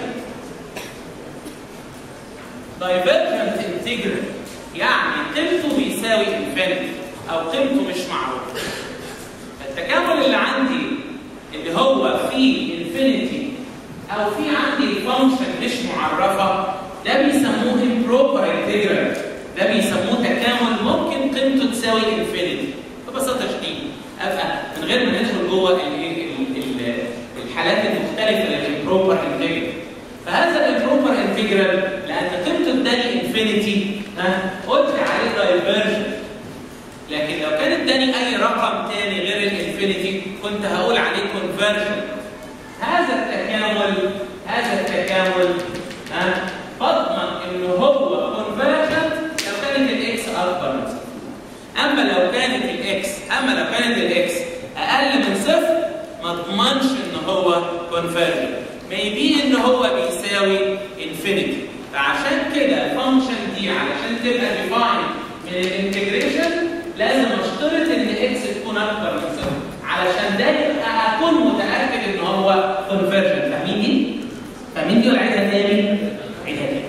دايفرجنت انتجرال يعني قيمته بيساوي انفينيتي او قيمته مش معروفه التكامل اللي عندي اللي هو فيه انفينيتي او في عندي فانكشن مش معرفه ده بيسموه improper integral ده بيسموه تكامل ممكن قيمته تساوي انفينيتي ببساطه شديده ابقى من غير ما ندخل جوه ال- ال- ال- الحالات المختلفه للامبروبر انتجرال فهذا الامبروبر انتجرال لان قيمته اداني انفينيتي ها قلت عليه دايفرجن لكن لو كان اداني اي رقم تاني غير الانفينيتي كنت هقول عليه كونفرجن هذا التكامل هذا التكامل ها بضمن ان هو كونفرجن لو كانت الاكس اكبر من صفر اما لو كانت الاكس اما لو كانت الاكس اقل من صفر ما اضمنش ان هو كونفرجن ميبي ان هو بيساوي انفينيتي فعشان كده الفانكشن دي علشان تبقى ديفاين من الانتجريشن لازم اشترط ان اكس تكون اكبر من صفر علشان ده يبقى اكون متاكد ان هو كونفرجن فاهمين دي؟ فاهمين دي ولا عيدها تاني؟ عيدها تاني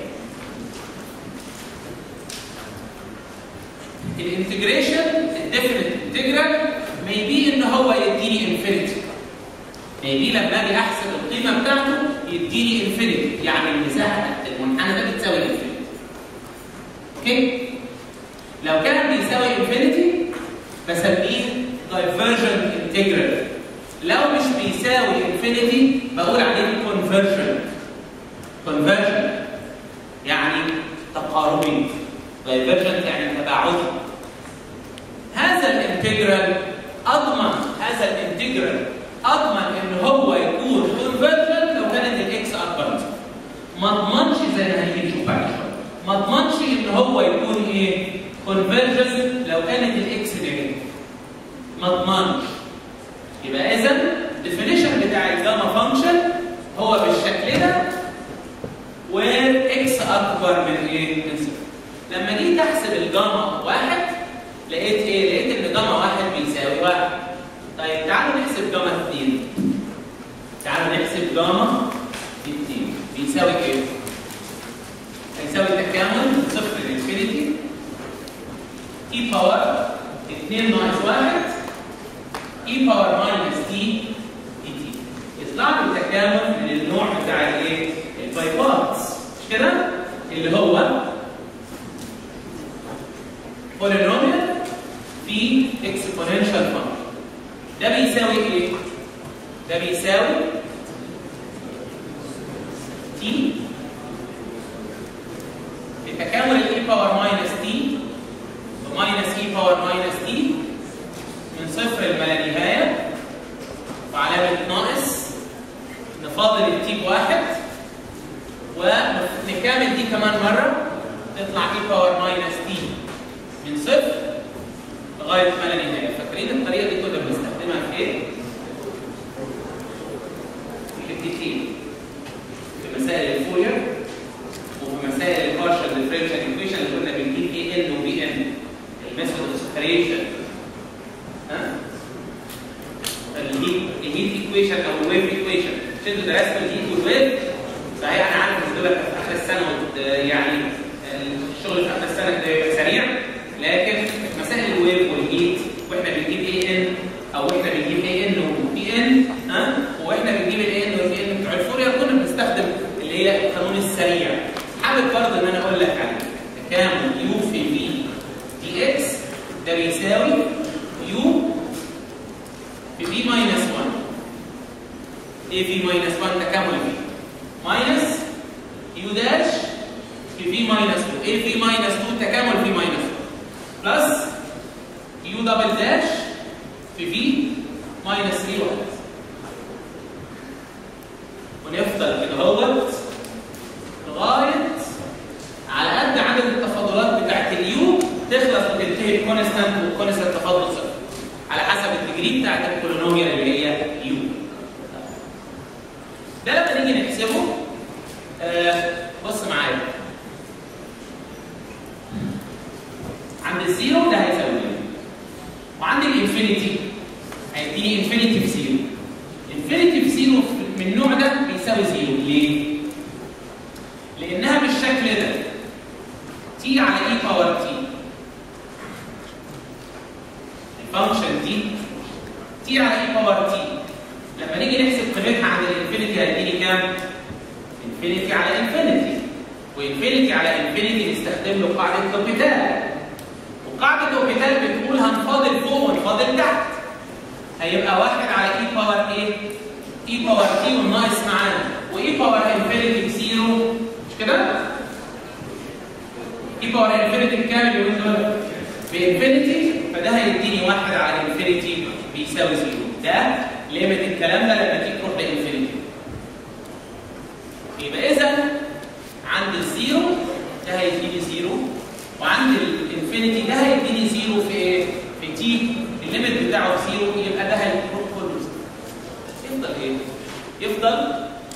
الانتجريشن الديفينيت انتجرال ميبي ان هو يديني انفينيتي ميبي لما اجي احسب القيمه بتاعته يديني انفينيتي يعني المساحه بتاعت المنحنى ده بتساوي انفينيتي اوكي لو كان بيساوي انفينيتي بسميه دايفرجن انتجرال لو مش بيساوي انفينيتي بقول عليه كونفرجن كونفرجن يعني تقاربي دايفرجنت يعني تباعدي هذا الانتجرال اضمن هذا الانتجرال اضمن ان هو يكون كونفرجنت لو كانت الاكس اكبر من صفر ما اضمنش زي ما هنيجي نشوف بعد شويه ما اضمنش ان هو يكون ايه كونفرجنت لو كانت الاكس نيجاتيف ما اضمنش يبقى اذا الديفينيشن بتاع الجاما فانكشن هو بالشكل ده وير اكس اكبر من ايه من صفر لما جيت احسب الجاما واحد لقيت ايه؟ لقيت ان جاما واحد بيساوي واحد. طيب تعالوا نحسب جاما اثنين. تعالوا نحسب جاما اثنين بيساوي ايه؟ هيساوي التكامل من صفر لانفينيتي تي باور 2 ناقص 1 اي باور ماينس تي دي تي. يطلع لي التكامل من النوع بتاع الايه؟ البايبارتس مش كده؟ اللي هو بولينوميال في اكسبوننشال فانكشن ده بيساوي ايه؟ ده بيساوي تي بتكامل الاي باور ماينس تي وماينس اي باور ماينس تي من صفر لما لا نهايه وعلامه ناقص نفاضل التي بواحد ونكامل دي كمان مره تطلع اي باور ماينس تي من صفر لغايه ما لا نهايه فاكرين الطريقه دي كنا بنستخدمها في ايه؟ في الديكي في مسائل الفولير وفي مسائل البارشال ديفرنشال ايكويشن اللي كنا بنجيب اي ان وبي ان الميثود اوف سيبريشن ها؟ الهيت الهيت ايكويشن او الويف ايكويشن مش انتوا درستوا الهيت والويف صحيح انا عارف ان دول في اخر السنه وت- يعني الشغل في اخر السنه ده يبقى سريع لكن مسائل الويف والهيت واحنا بنجيب اي ان او احنا بنجيب اي ان وبي ان ها واحنا بنجيب الاي ان والبي ان بتوع الفورير كنا بنستخدم اللي هي القانون السريع حابب برضه ان انا اقول لك على تكامل يو في في دي اكس ده بيساوي يو في في ماينس 1 ايه في ماينس 1 تكامل في ماينس يو داش في في ماينس 2 ايه في ماينس 2 تكامل في ماينس 2 بلس يو دبل داش في في ماينس 3 وهكذا ونفضل كده اهوت لغايه على قد عدد التفاضلات بتاعت اليو تخلص وتنتهي بكونستانت والكونستانت تفاضل صفر على حسب الديجري بتاعت البولينوميال اللي هي يو ده لما نيجي نحسبه آه بص معايا انفينيتي هيديني انفينيتي في زيرو انفينيتي في زيرو من النوع ده بيساوي زيرو ليه؟ لانها بالشكل ده تي على اي باور تي الفانكشن دي تي على اي باور تي لما نيجي نحسب قيمتها عند الانفينيتي هيديني كام؟ انفينيتي على انفينيتي وانفينيتي على انفينيتي نستخدم له قاعده اوبيتال وقاعده اوبيتال بتقول هنفاضل فوق ونفاضل تحت هيبقى واحد على اي باور ايه؟ اي باور تي والناقص معانا واي باور انفينيتي بزيرو مش كده؟ اي باور انفينيتي بكام اليومين دول؟ بانفينيتي فده هيديني واحد على انفينيتي بيساوي زيرو ده ليميت الكلام ده لما تيجي تروح لانفينيتي يبقى اذا عند الزيرو ده هيديني زيرو وعند الانفينيتي ده هيديني زيرو في ايه؟ في تي الليميت بتاعه زيرو يبقى ده هيروح كله زيرو يفضل ايه؟ يفضل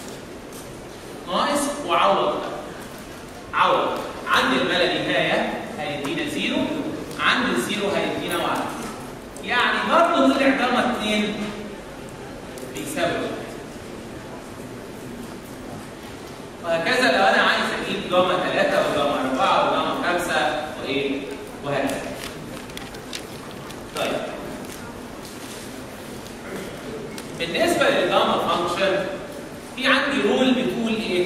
ناقص وعوض عوض عند الما لا نهايه هيدينا زيرو عند الزيرو هيدينا واحد يعني برضه طلع جاما 2 بيساوي واحد وهكذا لو انا عايز اجيب جاما 3 وجاما 4 وجاما 5 وايه وهكذا طيب بالنسبه للجاما فانكشن في عندي رول بتقول ايه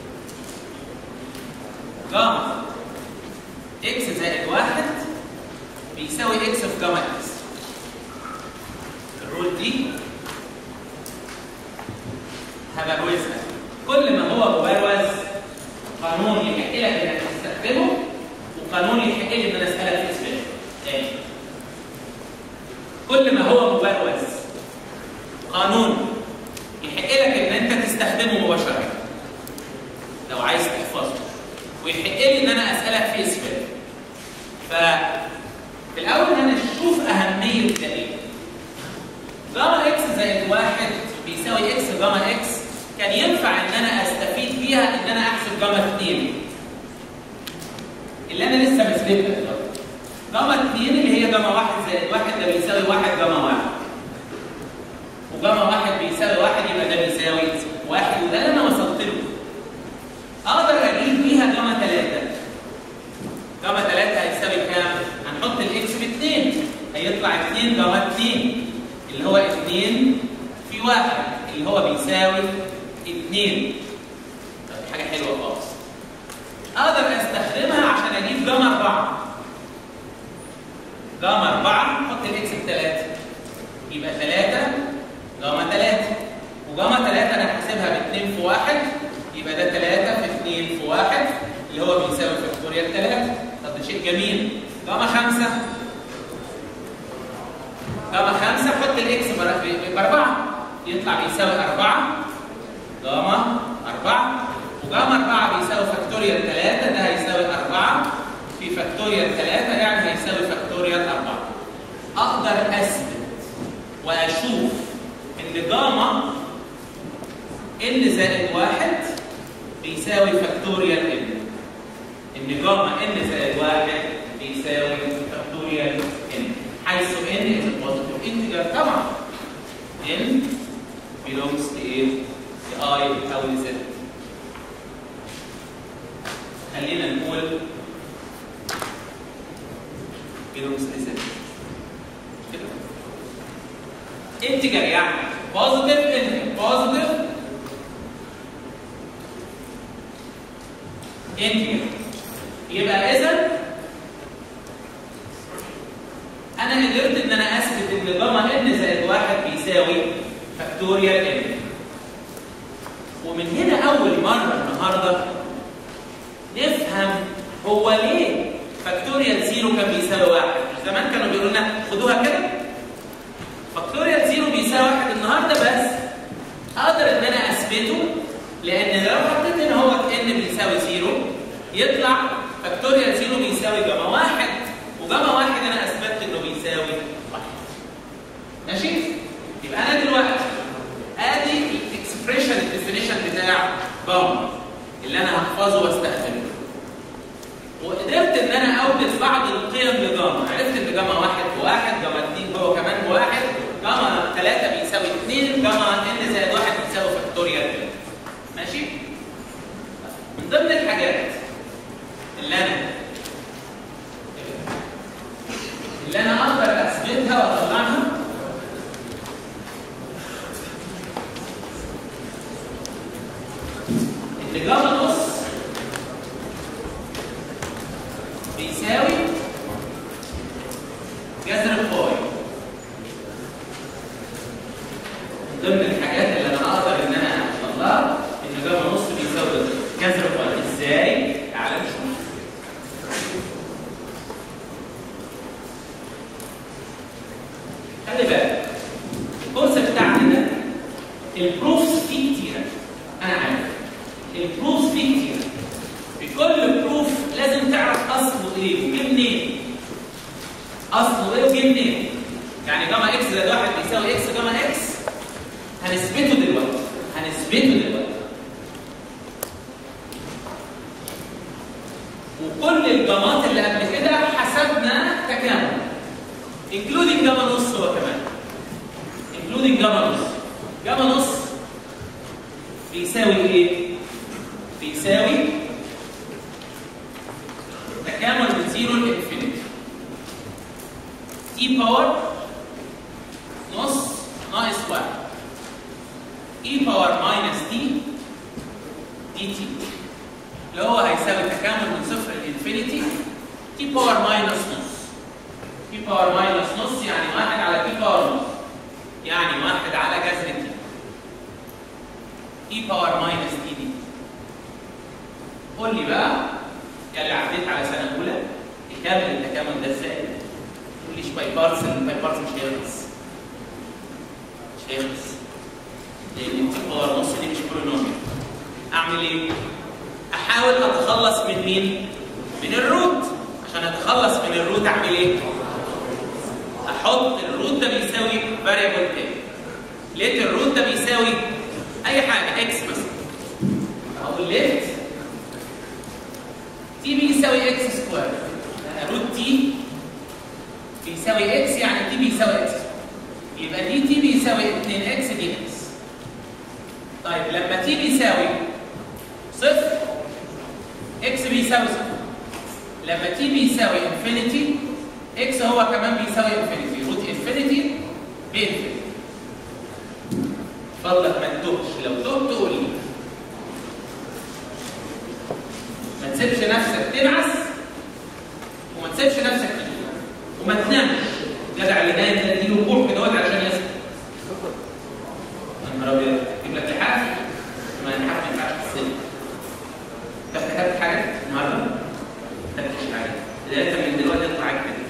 جاما اكس زائد واحد بيساوي اكس في جاما اكس الرول دي هبروزها كل ما هو مبروز قانون يحق لك انك تستخدمه وقانون يحق لي ان انا اسالك في اسمه تاني كل ما هو مبروز قانون يحق لك ان انت تستخدمه مباشره لو عايز تحفظه ويحق لي ان انا اسالك في اسمه ففي الاول هنشوف اهميه ده ايه جاما اكس زائد واحد بيساوي اكس جاما اكس كان ينفع ان انا استفيد بيها ان انا احسب جاما 2 اللي انا لسه مثبتها دلوقتي جاما 2 اللي هي جاما 1 زائد 1 ده بيساوي 1 جاما 1 وجاما 1 بيساوي 1 يبقى ده بيساوي 1 وده اللي انا وصلت له اقدر اجيب بيها جاما 3 جاما 3 هيساوي كام؟ هنحط الاكس ب 2 هيطلع 2 جاما 2 اللي هو 2 في 1 اللي هو بيساوي 2 طب حاجه حلوه خالص اقدر استخدمها عشان اجيب جاما 4 جاما 4 احط الاكس ب 3 يبقى 3 جاما 3 وجاما 3 انا حاسبها ب 2 في 1 يبقى ده 3 في 2 في 1 اللي هو بيساوي فاكتوريال 3 طب ده شيء جميل جاما 5 جاما 5 حط الاكس ب 4 يطلع بيساوي 4 جاما 4 وجاما 4 بيساوي فاكتوريال 3 ده هيساوي 4 في فاكتوريال 3 يعني هيساوي فاكتوريال 4 اقدر اثبت واشوف ان جاما ان زائد 1 بيساوي فاكتوريال ان ان جاما ان زائد 1 بيساوي فاكتوريال ان حيث n is a positive integer طبعا n belongs to ايه؟ ل i او ل z خلينا نقول belongs ل z كده integer يعني positive n positive integer يبقى اذا انا قدرت ان انا اثبت ان جاما ان زائد واحد بيساوي فاكتوريال ان ومن هنا اول مره النهارده نفهم هو ليه فاكتوريال زيرو كان بيساوي واحد زمان كانوا بيقولوا لنا خدوها كده فاكتوريال زيرو بيساوي واحد النهارده بس اقدر ان انا اثبته لان لو حطيت هنا هو ان بيساوي زيرو يطلع فاكتوريال زيرو بيساوي جاما واحد وجاما واحد انا اثبتت انه بيساوي واحد ماشي؟ يبقى انا دلوقتي ادي الاكسبريشن الديفينيشن بتاع جاما اللي انا هحفظه واستخدمه وقدرت ان انا اوجد بعض القيم لجاما عرفت ان جاما واحد في واحد جاما اتنين هو كمان ان جاما نص بيساوي جذر باي من ضمن الحاجات اللي انا اقدر ان انا اطلعها ان جاما نص بيساوي جذر باي ازاي؟ تعالى نشوف خلي بالك الكورس بتاعنا ده البروفس فيه كتيرة انا عارف البروفس فيه كتيرة في كل بروف لازم تعرف اصله ايه وجه منين اصله ايه وجه منين يعني جاما اكس زائد واحد بيساوي اكس جاما اكس هنثبته دلوقتي هنثبته دلوقتي وكل الجامات اللي قبل كده حسبنا تكامل including جاما نص هو كمان including جاما نص جاما نص بيساوي ايه؟ بيساوي تكامل من زيرو لانفينيتي تي باور نص ناقص واحد اي باور ماينس تي دي تي اللي هو هيساوي تكامل من صفر لانفينيتي تي باور ماينس نص تي باور ماينس نص يعني واحد على تي باور نص يعني واحد على جذر تي اي باور ماينس تي دي قول لي بقى يا اللي عديت على سنه اولى تكامل التكامل ده ازاي؟ تقول لي باي بارتس الباي بارتس مش هيخلص مش هيخلص لان تي باور نص دي مش بولينوميال اعمل ايه؟ احاول اتخلص من مين؟ من الروت عشان اتخلص من الروت اعمل ايه؟ احط الروت ده بيساوي فاريبل تاني لقيت الروت ده بيساوي اي حاجه اكس مثلا اقول ليت تي بيساوي اكس سكوير روت تي بيساوي اكس يعني تي بيساوي اكس يبقى دي تي بيساوي 2 اكس دي اكس طيب لما تي بيساوي صفر اكس بيساوي صفر لما تي بيساوي انفينيتي اكس هو كمان بيساوي انفينيتي روت انفينيتي بانفينيتي فضلك ما تتوهش لو تهت قول لي ما تسيبش نفسك تنعس وما تسيبش نفسك تنام وما تنامش جدع اللي نايم ده اديله روح كده عشان يصحى يا نهار ابيض اجيب لك لحاف ما اللحاف ما ينفعش في السن انت كتبت حاجه النهارده؟ ما كتبتش حاجه بدايه من دلوقتي اطلع كده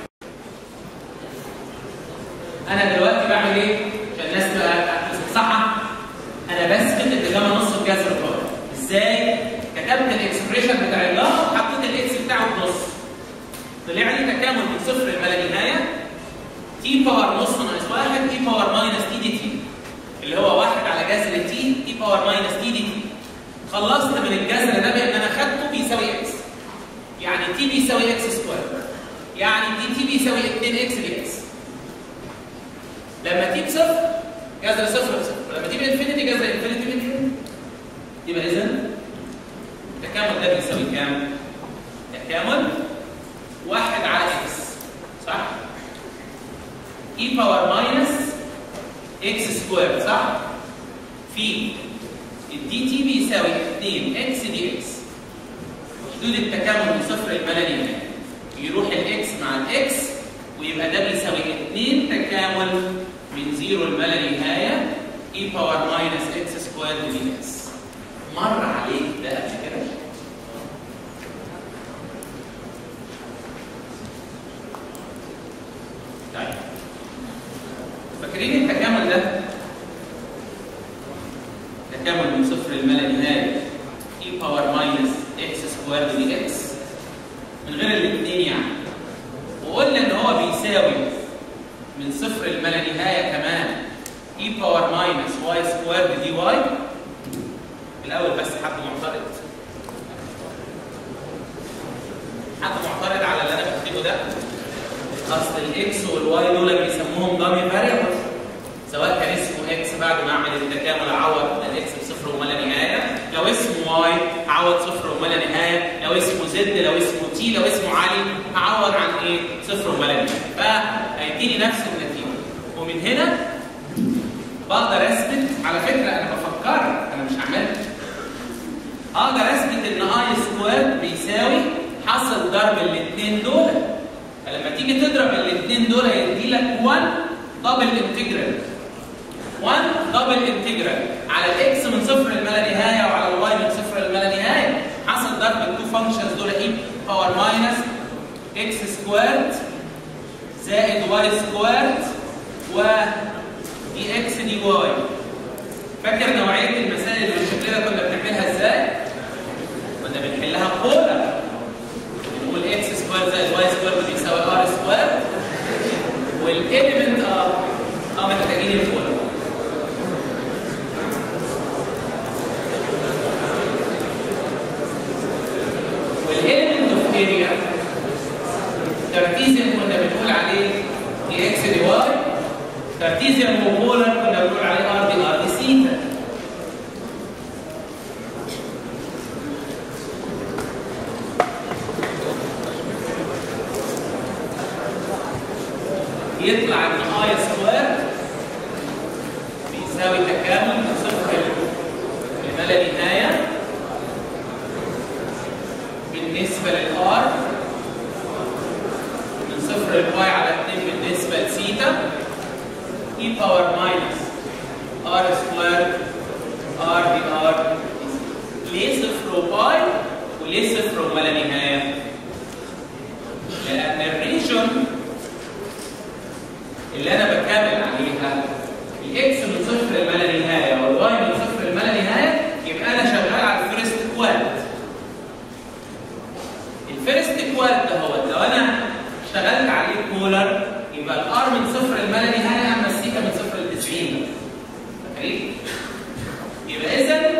انا دلوقتي بعمل ايه؟ عشان الناس تبقى صح انا بثبت ان جاما نص بجذر القاعده ازاي؟ كتبت الاكسبريشن بتاع الله وحطيت الاكس بتاعه بنص طلع لي تكامل من صفر لما نهايه تي باور نص ناقص واحد تي باور ماينس تي دي تي اللي هو واحد على جذر تي تي باور ماينس تي دي تي خلصت من الجذر ده بان انا خدته بيساوي اكس يعني تي بيساوي اكس سكوير يعني دي تي بيساوي 2 اكس دي اكس لما تي بصفر جذر صفر بصفر لما تي بانفينيتي جذر انفينيتي بانفينيتي يبقى اذا التكامل ده بيساوي كام؟ تكامل واحد على اكس صح؟ اي باور ماينس اكس سكوير صح؟ في الدي تي بيساوي 2 اكس دي اكس حدود التكامل من صفر لما يروح الاكس مع الاكس ويبقى ده بيساوي 2 تكامل من زيرو لما لا نهايه اي باور ماينس اكس سكوير دي اكس مر عليك ده قبل كده؟ طيب فاكرين التكامل ده؟ تكامل من صفر لما لا نهايه اي باور ماينس اكس سكوير دي اكس من غير الاثنين يعني وقلنا ان هو بيساوي من صفر لما لا نهايه كمان اي باور ماينس واي سكوير دي واي الاول بس حد معترض حد معترض على اللي انا بكتبه ده اصل الاكس والواي دول بيسموهم دامي فاريبل سواء كان اسمه اكس بعد ما اعمل التكامل اعوض الاكس بصفر وما لا نهايه لو اسمه واي اعوض صفر وما لا نهايه لو اسمه زد لو اسمه تي لو اسمه علي اعوض عن ايه صفر وما لا نهايه فهيديني نفس النتيجه ومن هنا بقدر اثبت على فكره انا بفكر انا مش عملت بيساوي حاصل ضرب الاثنين دول فلما تيجي تضرب الاثنين دول هيدي لك 1 دبل انتجرال 1 دبل انتجرال على الاكس من صفر لما لا نهايه وعلى الواي من صفر لما لا نهايه حصل ضرب التو فانكشنز دول ايه باور ماينس اكس سكويرد زائد واي سكويرد و دي اكس دي واي فاكر نوعيه المسائل اللي بالشكل ده كنا بنعملها ازاي؟ كنا بنحلها بولر بنقول اكس سكوير زائد واي سكوير بيساوي ار سكوير والاليمنت اه اه محتاجين البولر والاليمنت اوف اريا تركيزيا كنا بنقول عليه دي اكس دي واي تركيزيا وبولر كنا بنقول عليه ار دي ار دي سيتا يطلع ان اي سكوير بيساوي تكامل من صفر لما لا نهايه بالنسبه للار من صفر للواي على 2 بالنسبه لسيتا اي باور ماينس ار سكوير ار دي ار ليه صفر وباي وليه صفر وما لا نهايه؟ لان الريجون اللي انا بكامل عليها الاكس من صفر لما لا نهايه والواي من صفر لما لا نهايه يبقى انا شغال على الفيرست كوالت الفيرست كوالت هو لو انا اشتغلت عليه بولر يبقى الار من صفر لما لا نهايه اما السيكا من صفر ل 90 فاكرين؟ يبقى اذا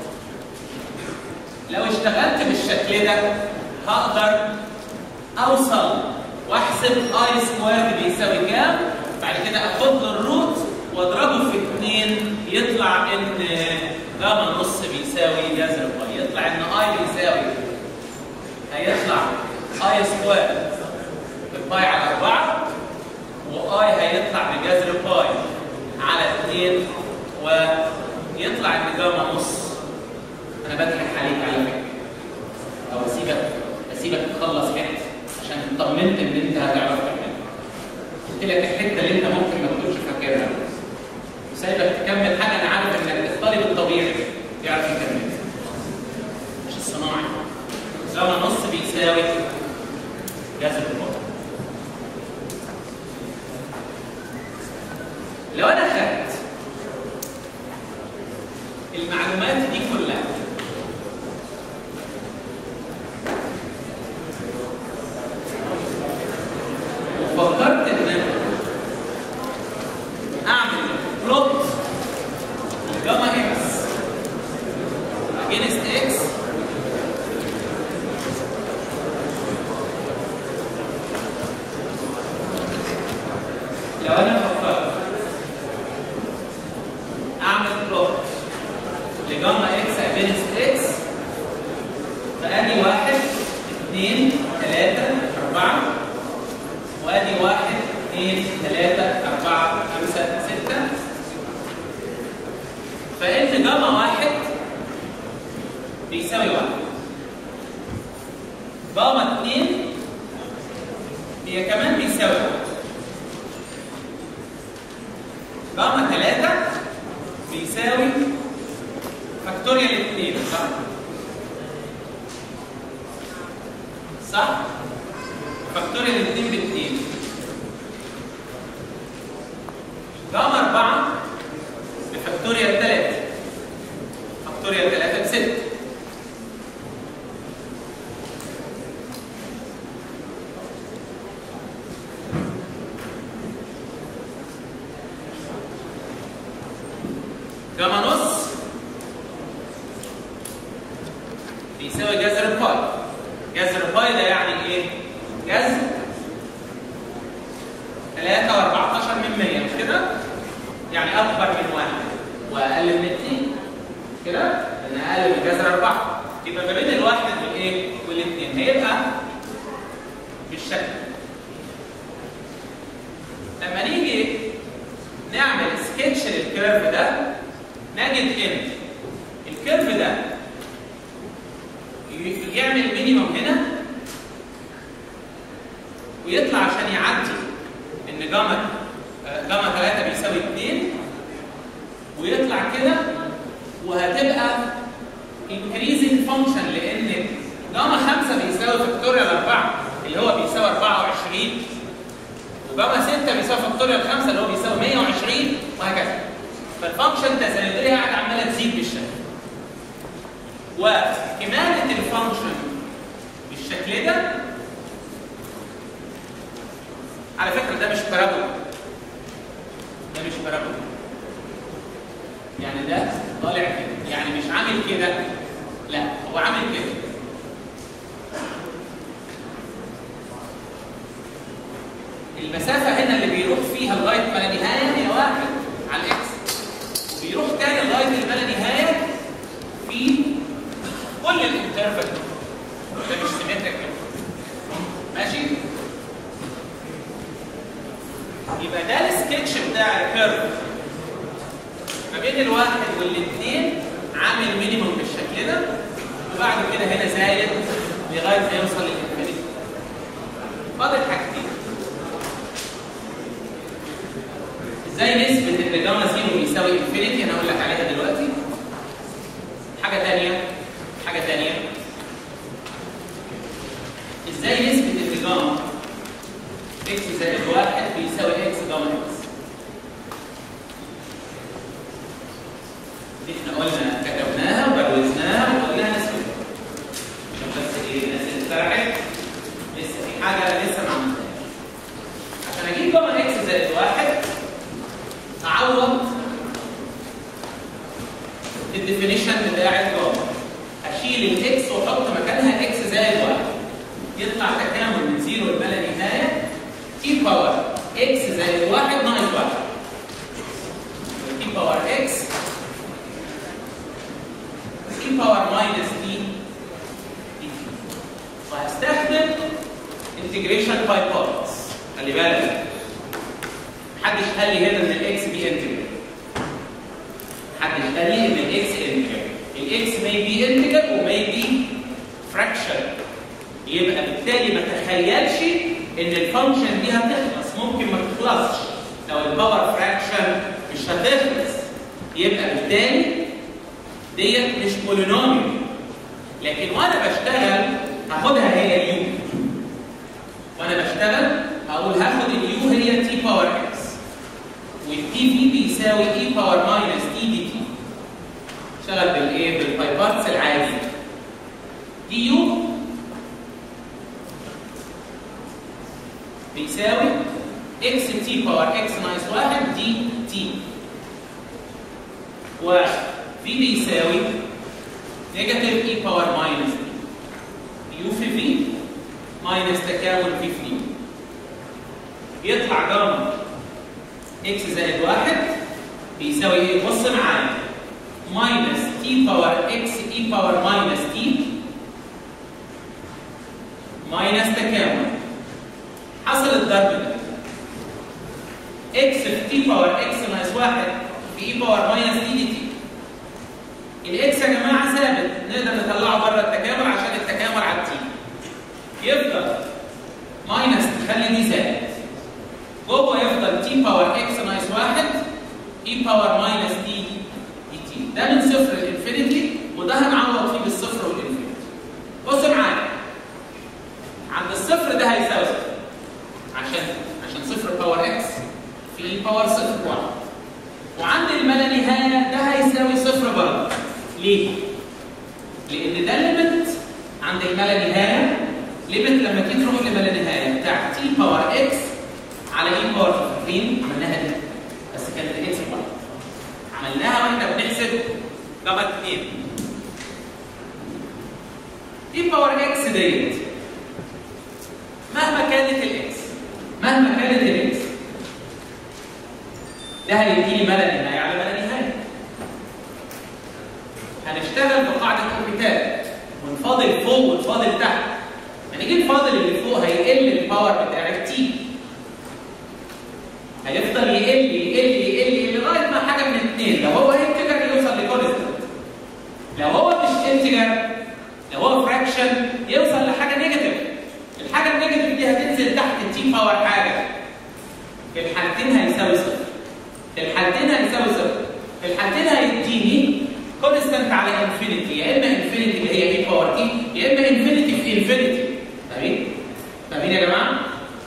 لو اشتغلت بالشكل ده هقدر اوصل واحسب اي سكوير بيساوي كام بعد كده اخد له الروت واضربه في 2 يطلع ان جاما نص بيساوي جذر باي يطلع ان اي بيساوي هيطلع اي سكوير باي على 4 واي هيطلع بجذر باي على 2 ويطلع ان جاما نص انا بضحك عليك على فكره او اسيبك اسيبك تخلص حته عشان اطمنت ان انت هتعرف تعملها قلت لك الحته اللي انت ممكن ما تكونش فاكرها وسايبك تكمل حاجه انا عارف انك الطالب الطبيعي يعرف يكملها مش الصناعي زمن نص بيساوي جذر البطن لو انا خدت المعلومات دي كلها وفكرت ان انا اعمل بلوت جاما اكس اجينست اكس لو انا فكرت اعمل بلوت لجاما اكس اجينست اكس فادي واحد اثنين ثلاثة أربعة وادي واحد اثنين ثلاثة أربعة خمسة ستة فإن جاما واحد بيساوي واحد جاما اثنين هي كمان بيساوي واحد جاما ثلاثة بيساوي فاكتوريال اثنين صح؟ صح؟ فاكتوريال الاثنين باثنين جاما أربعة بفاكتوريال ثلاثة فاكتوريال ثلاثة بستة جاما نص بيساوي جذر باي جذر باي ده يعني ايه؟ جذر 3 و14 من 100 مش كده؟ يعني اكبر من واحد واقل من 2 كده؟ لان اقل من جذر 4 يبقى ما بين الواحد والايه؟ والاثنين هيبقى بالشكل لما نيجي نعمل سكتش للكيرف ده نجد ان الكيرف ده ي- يعمل مينيمم هنا ويطلع عشان يعدي ان جاما آه، جاما 3 بيساوي 2 ويطلع كده وهتبقى increasing function لان جاما 5 بيساوي فاكتوريال 4 اللي هو بيساوي 24 وجاما 6 بيساوي فاكتوريال 5 اللي هو بيساوي 120 وهكذا فالفانكشن تسلسليه قاعده عماله تزيد بالشكل وكمالة الفانكشن بالشكل ده على فكرة ده مش بارابولا ده مش بارابولا يعني ده طالع كده يعني مش عامل كده لا هو عامل كده المسافة هنا اللي بيروح فيها لغاية ما لا نهاية هي واحد على الإكس وبيروح تاني لغاية ما لا نهاية في كل الانترفال ده مش سيمتريك ماشي يبقى ده السكتش بتاع الكيرف ما بين الواحد والاثنين عامل مينيموم بالشكل ده وبعد كده هنا زايد لغايه ما يوصل للانفينيتي فاضل حاجتين ازاي نثبت ان جاما زيرو يساوي انفينيتي انا هقول لك عليها دلوقتي حاجه ثانيه حاجه ثانيه ازاي نثبت ان جاما اكس زائد واحد بيساوي اكس جاما اكس دي احنا قلنا كتبناها وبروزناها وقلنا نثبتها عشان بس ايه الناس اللي سرحت لسه في حاجه لسه ما عملناهاش عشان اجيب جاما اكس زائد واحد اعوض الديفينيشن بتاع الجاما اشيل الاكس واحط مكانها اكس زائد واحد يطلع تكامل من زيرو لما لا نهايه تي باور اكس زائد واحد ناقص واحد تي باور اكس تي باور ماينس تي وهستخدم انتجريشن باي بارتس خلي بالك محدش قال لي هنا ان الاكس دي انتجر محدش قال لي ان الاكس انتجر الاكس may be integer و may be fraction يبقى بالتالي ما تخيلش ان الفانكشن دي هتخلص ممكن ما تخلصش لو الباور فراكشن مش هتخلص يبقى بالتالي ديت مش بولينوميال لكن وانا بشتغل هاخدها هي اليو وانا بشتغل هقول هاخد اليو هي تي باور اكس والتي في بيساوي اي باور ماينس تي دي تي اشتغل بالايه بالبايبارتس العادي دي يو بيساوي اكس تي باور اكس ناقص واحد دي تي و في بيساوي نيجاتيف اي باور ماينس دي يو في في ماينس تكامل في في يطلع جاما اكس زائد واحد بيساوي ايه؟ بص معايا ماينس تي باور اكس اي باور ماينس تي ماينس تكامل حصل الضرب ده اكس في تي باور اكس ناقص واحد في اي باور ماينس تي دي تي الاكس يا جماعه ثابت نقدر نطلعه بره التكامل عشان التكامل على التي يفضل ماينس تخلي دي زائد جوه يفضل تي باور اكس ناقص واحد اي باور ماينس تي دي تي ده من صفر لانفينيتي وده هنعوض فيه بالصفر والانفينيتي بص معايا عند الصفر ده هيساوي صفر عشان عشان صفر باور اكس في باور صفر واحد وعند الما نهايه ده هيساوي صفر برضه ليه؟ لان ده ليميت عند الما نهايه ليميت لما تيجي تروح لما نهايه بتاع تي باور اكس على اي باور فاكرين عملناها دي بس كانت اكس واحد عملناها واحنا بنحسب جاما 2 اي باور اكس ديت مهما كانت الاكس مهما كانت الاكس ده هيديني ما لا نهايه على ما لا نهايه هنشتغل بقاعده اوربيتال ونفاضل فوق ونفاضل تحت هنيجي نفاضل اللي فوق هيقل الباور بتاع التي هيفضل يقل يقل يقل لغايه ما حاجه من الاثنين لو هو انتجر يوصل لكونستنت لو هو مش انتجر لو هو فراكشن تي باور حاجه في الحالتين هيساوي صفر في الحالتين هيساوي صفر في الحالتين هيديني كونستنت على انفينيتي يا اما انفينيتي اللي هي اي باور تي يا اما انفينيتي في انفينيتي فاهمين؟ فاهمين يا جماعه؟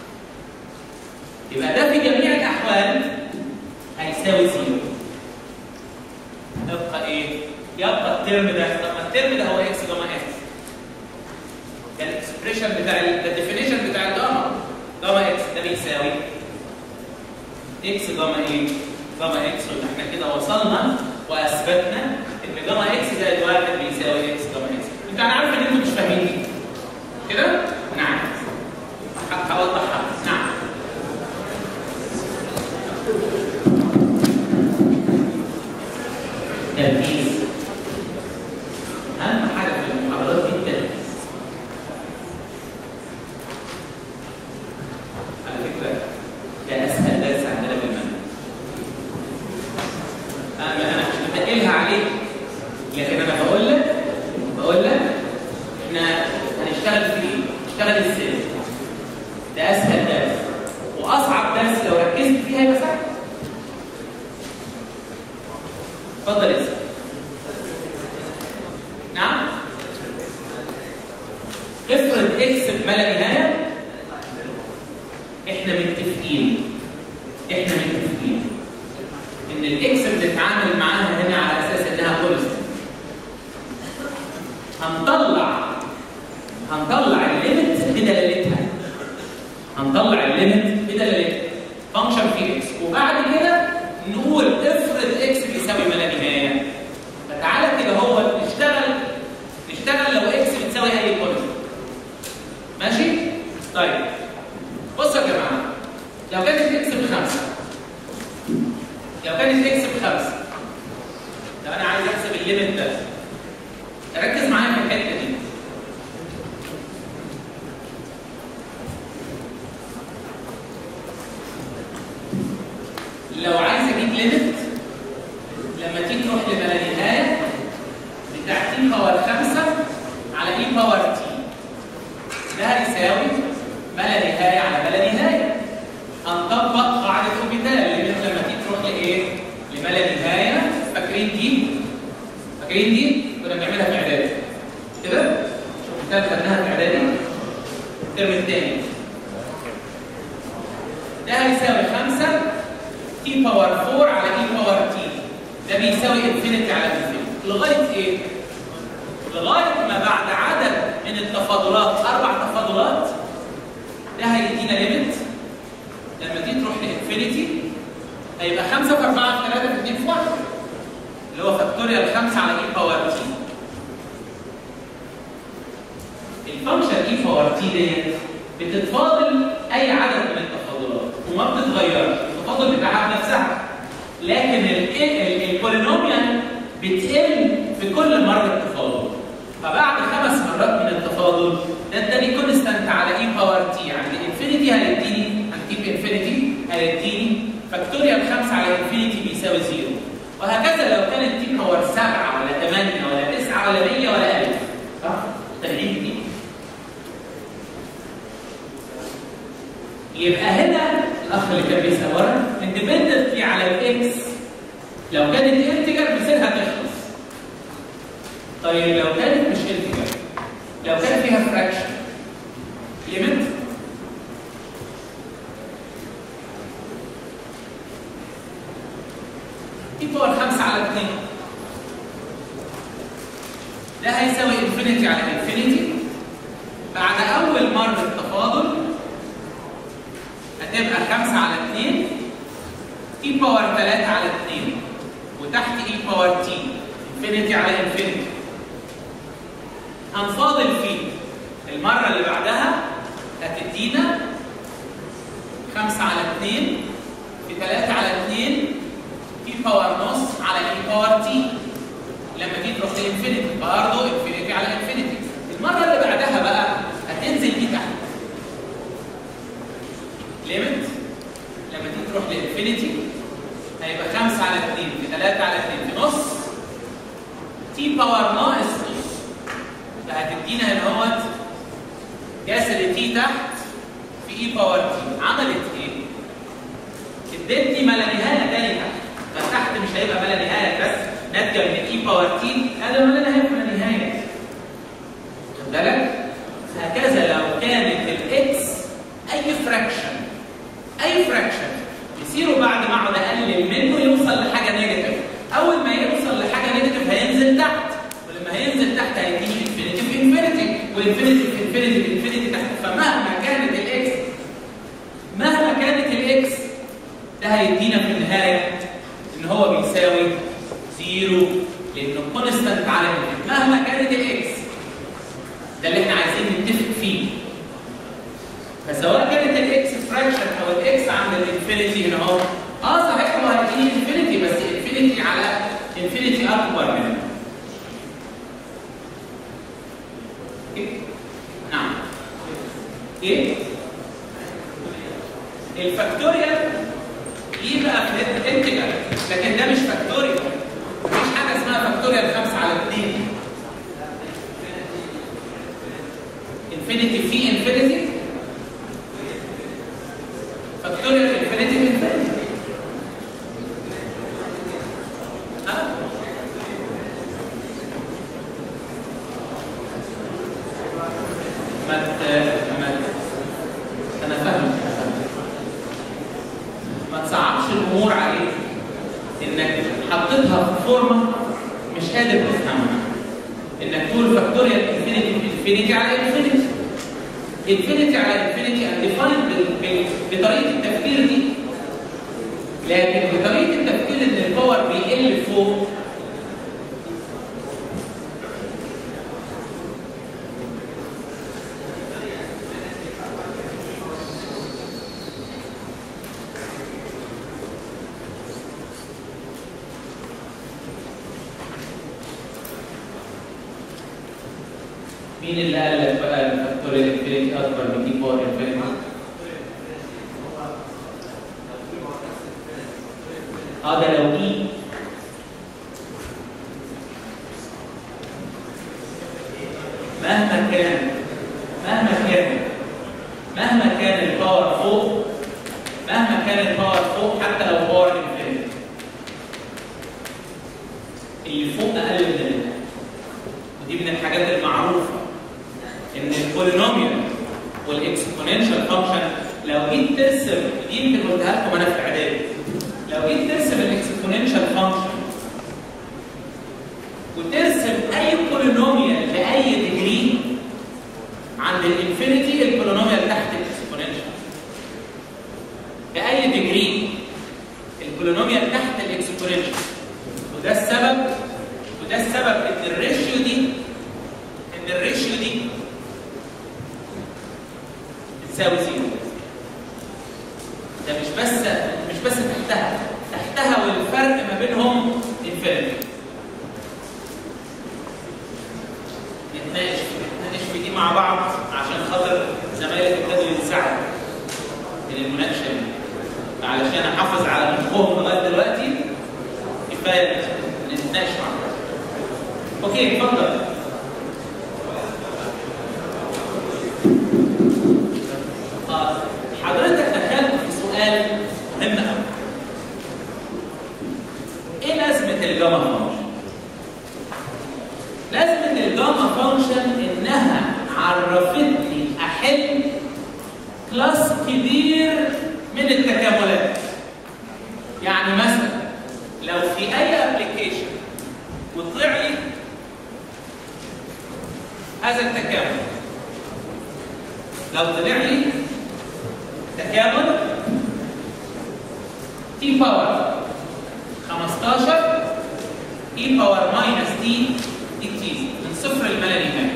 يبقى ده في جميع الاحوال هيساوي زيرو يبقى ايه؟ يبقى الترم ده طب ما الترم ده هو اكس جاما اكس ده الاكسبريشن بتاع ال- ده الديفينيشن بتاع الجاما جاما اكس ده بيساوي اكس جاما ايه؟ جاما اكس واحنا كده وصلنا واثبتنا ان جاما اكس زائد واحد بيساوي اكس جاما اكس انت انا عارف ان انتوا مش فاهمين دي كده؟ نعم ه- هوضحها نعم تركيز اهم حاجه في المحاضرات دي التركيز على فكره ده اسهل درس عندنا في المنهج انا انا مش بتقلها عليك لكن انا بقول لك بقول لك احنا هنشتغل في ايه؟ نشتغل ازاي؟ ده اسهل درس واصعب درس لو ركزت فيه هيبقى سهل اتفضل اسال نعم افرض اكس بما لا نهايه احنا متفقين احنا متفقين ان الاكس بنتعامل معاها هنا على اساس انها كونستنت هنطلع هنطلع الليمت بدلالتها هنطلع الليمت بدلالتها فانكشن في اكس وبعد كده نقول افرض اكس بيساوي ما لا نهايه فتعالى كده هو نشتغل نشتغل لو اكس بتساوي اي كونستنت ماشي؟ طيب بصوا يا جماعه لو كانت اكس بخمسه لو كانت اكس بخمسه لو انا عايز احسب الليمت ده ركز معايا في الحته دي لو عايز اجيب ليميت لما تيجي تروح لما لا نهايه بتاع تي باور 5 على اي باور تي ده هيساوي ما لا نهايه على ما لا نهايه هنطبق قاعده اوبيتال ليميت لما تيجي تروح لايه؟ لما لا نهايه فاكرين دي؟ فاكرين دي؟ كنا بنعملها في اعدادي كده؟ اوبيتال خدناها في اعدادي الترم الثاني ده هيساوي 5 تي باور 4 على اي باور تي ده بيساوي انفينيتي على انفينيتي لغايه ايه؟ لغايه ما بعد عدد من التفاضلات اربع تفاضلات ده هيدينا ليميت لما تيجي تروح لانفينيتي هيبقى 5 في 4 في 3 في 2 في 1 اللي هو فاكتوريال 5 على اي باور تي الفانكشن اي باور تي ديت بتتفاضل اي عدد من التفاضلات وما بتتغيرش التفاضل بتاعها بنفسها لكن البولينوميال بتقل في كل مره تفاضل فبعد خمس مرات من التفاضل ده اداني كونستانت على اي باور تي عند انفينيتي هيديني هنجيب انفينيتي هيديني فاكتوريال 5 على انفينيتي بيساوي زيرو وهكذا لو كانت تي باور 7 ولا 8 ولا 9 ولا 100 ولا 1000 صح؟ تغيير جديد يبقى هنا الاخ اللي كان بيسال ورا اندبندنتلي على الاكس لو كانت انتجر مصيرها تخلص طيب لو كانت مش انتجر لو كان فيها فراكشن ليميت اي باور 5 على 2 ده هيساوي انفينيتي على انفينيتي بعد اول مره تفاضل هتبقى 5 على 2 تي باور 3 على 2 وتحت اي باور تي انفينيتي على انفينيتي هنفاضل فيه المره اللي بعدها هتدينا 5 على 2 في 3 على 2 تي باور نص على اي باور تي لما تيجي تروح لانفينيتي برضه انفينيتي على انفينيتي المره اللي بعدها بقى هتنزل دي تحت ليميت لما تيجي تروح لانفينيتي هيبقى 5 على 2 في 3 على 2 في نص تي باور ناقص نص فهتدينا هنا اهوت جسر تي تحت في اي باور تي عملت ايه؟ ادتني ما لا نهايه دايما فتحت مش هيبقى ما لا نهايه بس ناتجه من اي باور تي هذا ما لا نهايه ما لا نهايه خد بالك؟ هكذا لو كانت الاكس اي فراكشن اي فراكشن يصيروا بعد ما اقعد اقلل منه يوصل لحاجه نيجاتيف اول ما يوصل لحاجه نيجاتيف هينزل تحت ولما هينزل تحت هيديني انفينيتي في انفينيتي وانفينيتي في انفينيتي في انفينيتي تحت فمهما كانت الاكس مهما كانت الاكس ده هيدينا في النهايه ان هو بيساوي زيرو لانه كونستانت على الانفينيتي مهما كانت الاكس ده اللي احنا عايزين نتفق فيه فسواء كانت الاكس فراكشن او الاكس عند الانفينيتي هنا اهو اه صحيح هو هيديني انفينيتي بس انفينيتي على انفينيتي اكبر منه إيه؟ نعم ايه الفاكتوريال يبقى في انتجر لكن ده مش فاكتوريال مفيش حاجه اسمها فاكتوريال 5 على 2 انفينيتي في انفينيتي فاكتوريال انفينيتي في انفينيتي ها ما ت... ما ت... انا فاهم أنا فاهم. ما تصعبش الامور عليك انك حطيتها في فورمه مش قادر تفهمها انك تقول فاكتوريال انفينيتي في انفينيتي على انفينيتي انفينيتي على انفينيتي انديفايند بطريقه التفكير دي لكن بطريقه التفكير ان الباور بيقل فوق مين اللي قال لك بقى الفاكتوريال انفينيتي اكبر من دي باور انفينيتي؟ اه ده لو دي مهما كان مهما كان مهما كان الباور فوق مهما كان الباور فوق حتى لو باور انفينيتي اللي فوق اقل من اللي تحت ودي من الحاجات المعروفه ان البولينوميال والاكسبوننشال فانكشن لو جيت ترسم دي يمكن قلتها لكم انا في اعدادي لو جيت ترسم الاكسبوننشال فانكشن وترسم اي بولينوميال لاي ديجري عند الانفينيتي البولينوميال تحت الاكسبوننشال باي ديجري البولينوميال تحت الاكسبوننشال وده السبب وده السبب ان الريشيو دي ان الريشيو دي بتساوي زيرو ده مش بس مش بس تحتها تحتها والفرق ما بينهم انفينيتي نتناقش نتناقش في دي مع بعض عشان خاطر زمايلك ابتدوا ينسعوا من المناقشه دي علشان احافظ على مخهم لغايه دلوقتي كفايه نتناقش مع بعض اوكي اتفضل آه، حضرتك دخلت في سؤال مهم قوي ايه لازمه الجاما فانكشن لازمه الجاما فانكشن انها عرفتني احل كلاس كبير من التكاملات يعني مثلا لو في اي ابلكيشن وطلع لي هذا التكامل لو طلع لي تكامل تي باور 15 اي باور ماينس تي دي تي من صفر لما لا نهايه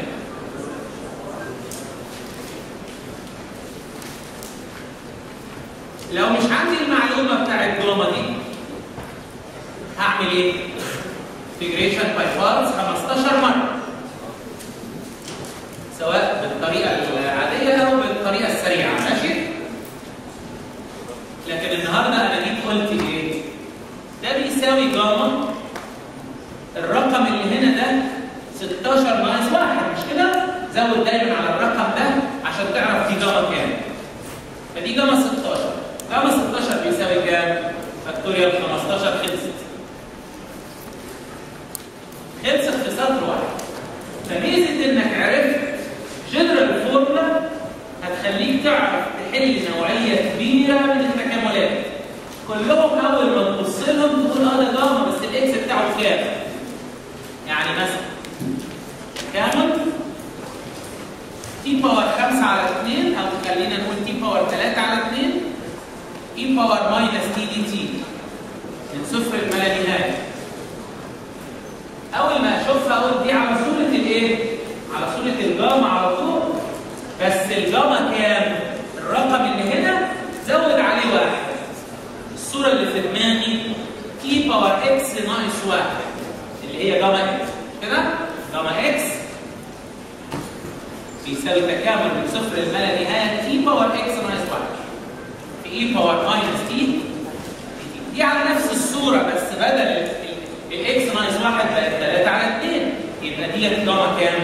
لو مش عندي المعلومه بتاعت جاما دي هعمل ايه؟ انتجريشن باي بارتس 15 مره سواء بالطريقه العاديه او بالطريقه السريعه ماشي؟ لكن النهارده انا جيت قلت ايه؟ ده بيساوي جاما الرقم اللي هنا ده 16 ناقص 1 مش كده؟ زود دايما على الرقم ده عشان تعرف دي جاما كام. دي جاما 16 جاما 16 بيساوي كام؟ فاكتوريال 15 خلصت خلصت في سطر واحد فميزه انك عرفت جنرال فورمولا هتخليك تعرف تحل نوعيه كبيره من التكاملات كلهم اول ما تبص لهم تقول اه ده جاما بس الاكس بتاعه كام؟ يعني مثلا تكامل تي باور 5 على 2 او خلينا نقول تي باور 3 على 2 اي باور ماينس تي دي تي من صفر لما لا نهايه اول ما اشوفها اقول دي على صوره الايه؟ على صوره الجاما على طول بس الجاما كام؟ الرقم اللي هنا زود عليه واحد الصوره اللي في دماغي تي باور اكس ناقص واحد اللي هي جاما اكس كده؟ جاما اكس بيساوي تكامل من صفر لما لا نهايه تي باور اكس ناقص واحد في اي باور ماينس تي دي على نفس الصوره بس بدل الاكس ناقص واحد بقت 3 على 2 يبقى دي جاما كام؟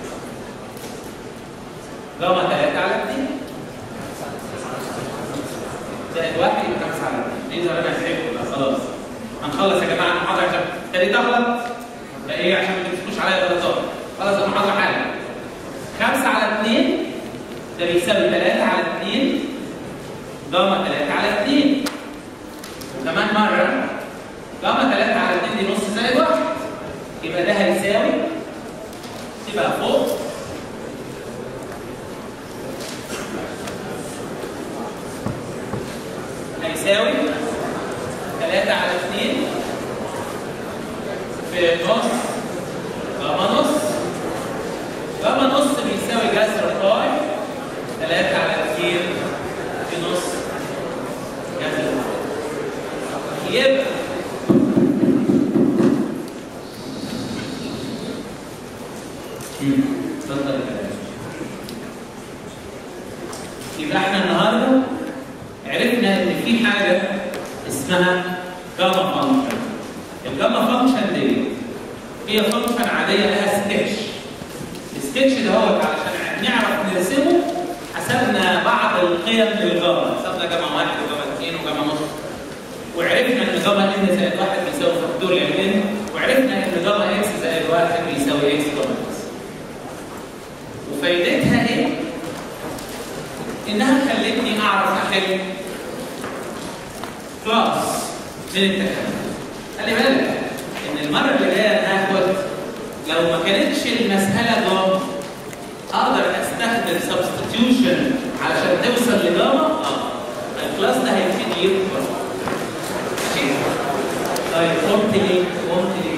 جاما 3 على 2 زائد واحد يبقى 5 على 2 دي زي ما انا هسيبكم خلاص هنخلص يا جماعه المحاضره عشان ابتديت اغلط فايه عشان ما تمسكوش عليا غلطات خلاص المحاضره حالا 5 على 2 ده بيساوي 3 على 2 جاما 3 على 2 وكمان مره جاما 3 على 2 دي نص زائد 1 يبقى ده هيساوي تبقى فوق هيساوي 3 على 2 في نص جاما نص جاما نص بيساوي جذر باي 3 على 2 في نص جذر يبقى اتفضل يبقى احنا النهارده عرفنا ان في حاجه اسمها جاما فانكشن الجاما فانكشن دي هي فانكشن عاديه لها سكتش السكتش ده هو علشان نعرف نرسمه حسبنا بعض القيم للجاما حسبنا جاما واحد وجاما اثنين وجاما نص وعرفنا ان جاما ان زائد واحد بيساوي فاكتوريال ان وعرفنا ان جاما اكس زائد واحد بيساوي اكس جاما اكس وفايدتها ايه؟ انها خلتني اعرف احل كلاس من التكامل خلي بالك ان المره اللي جايه هاخد لو ما كانتش المساله جاما اقدر استخدم سبستيوشن علشان توصل لجاما اه الكلاس ده هيبتدي يكبر طيب قمت ليه؟ قمت ليه؟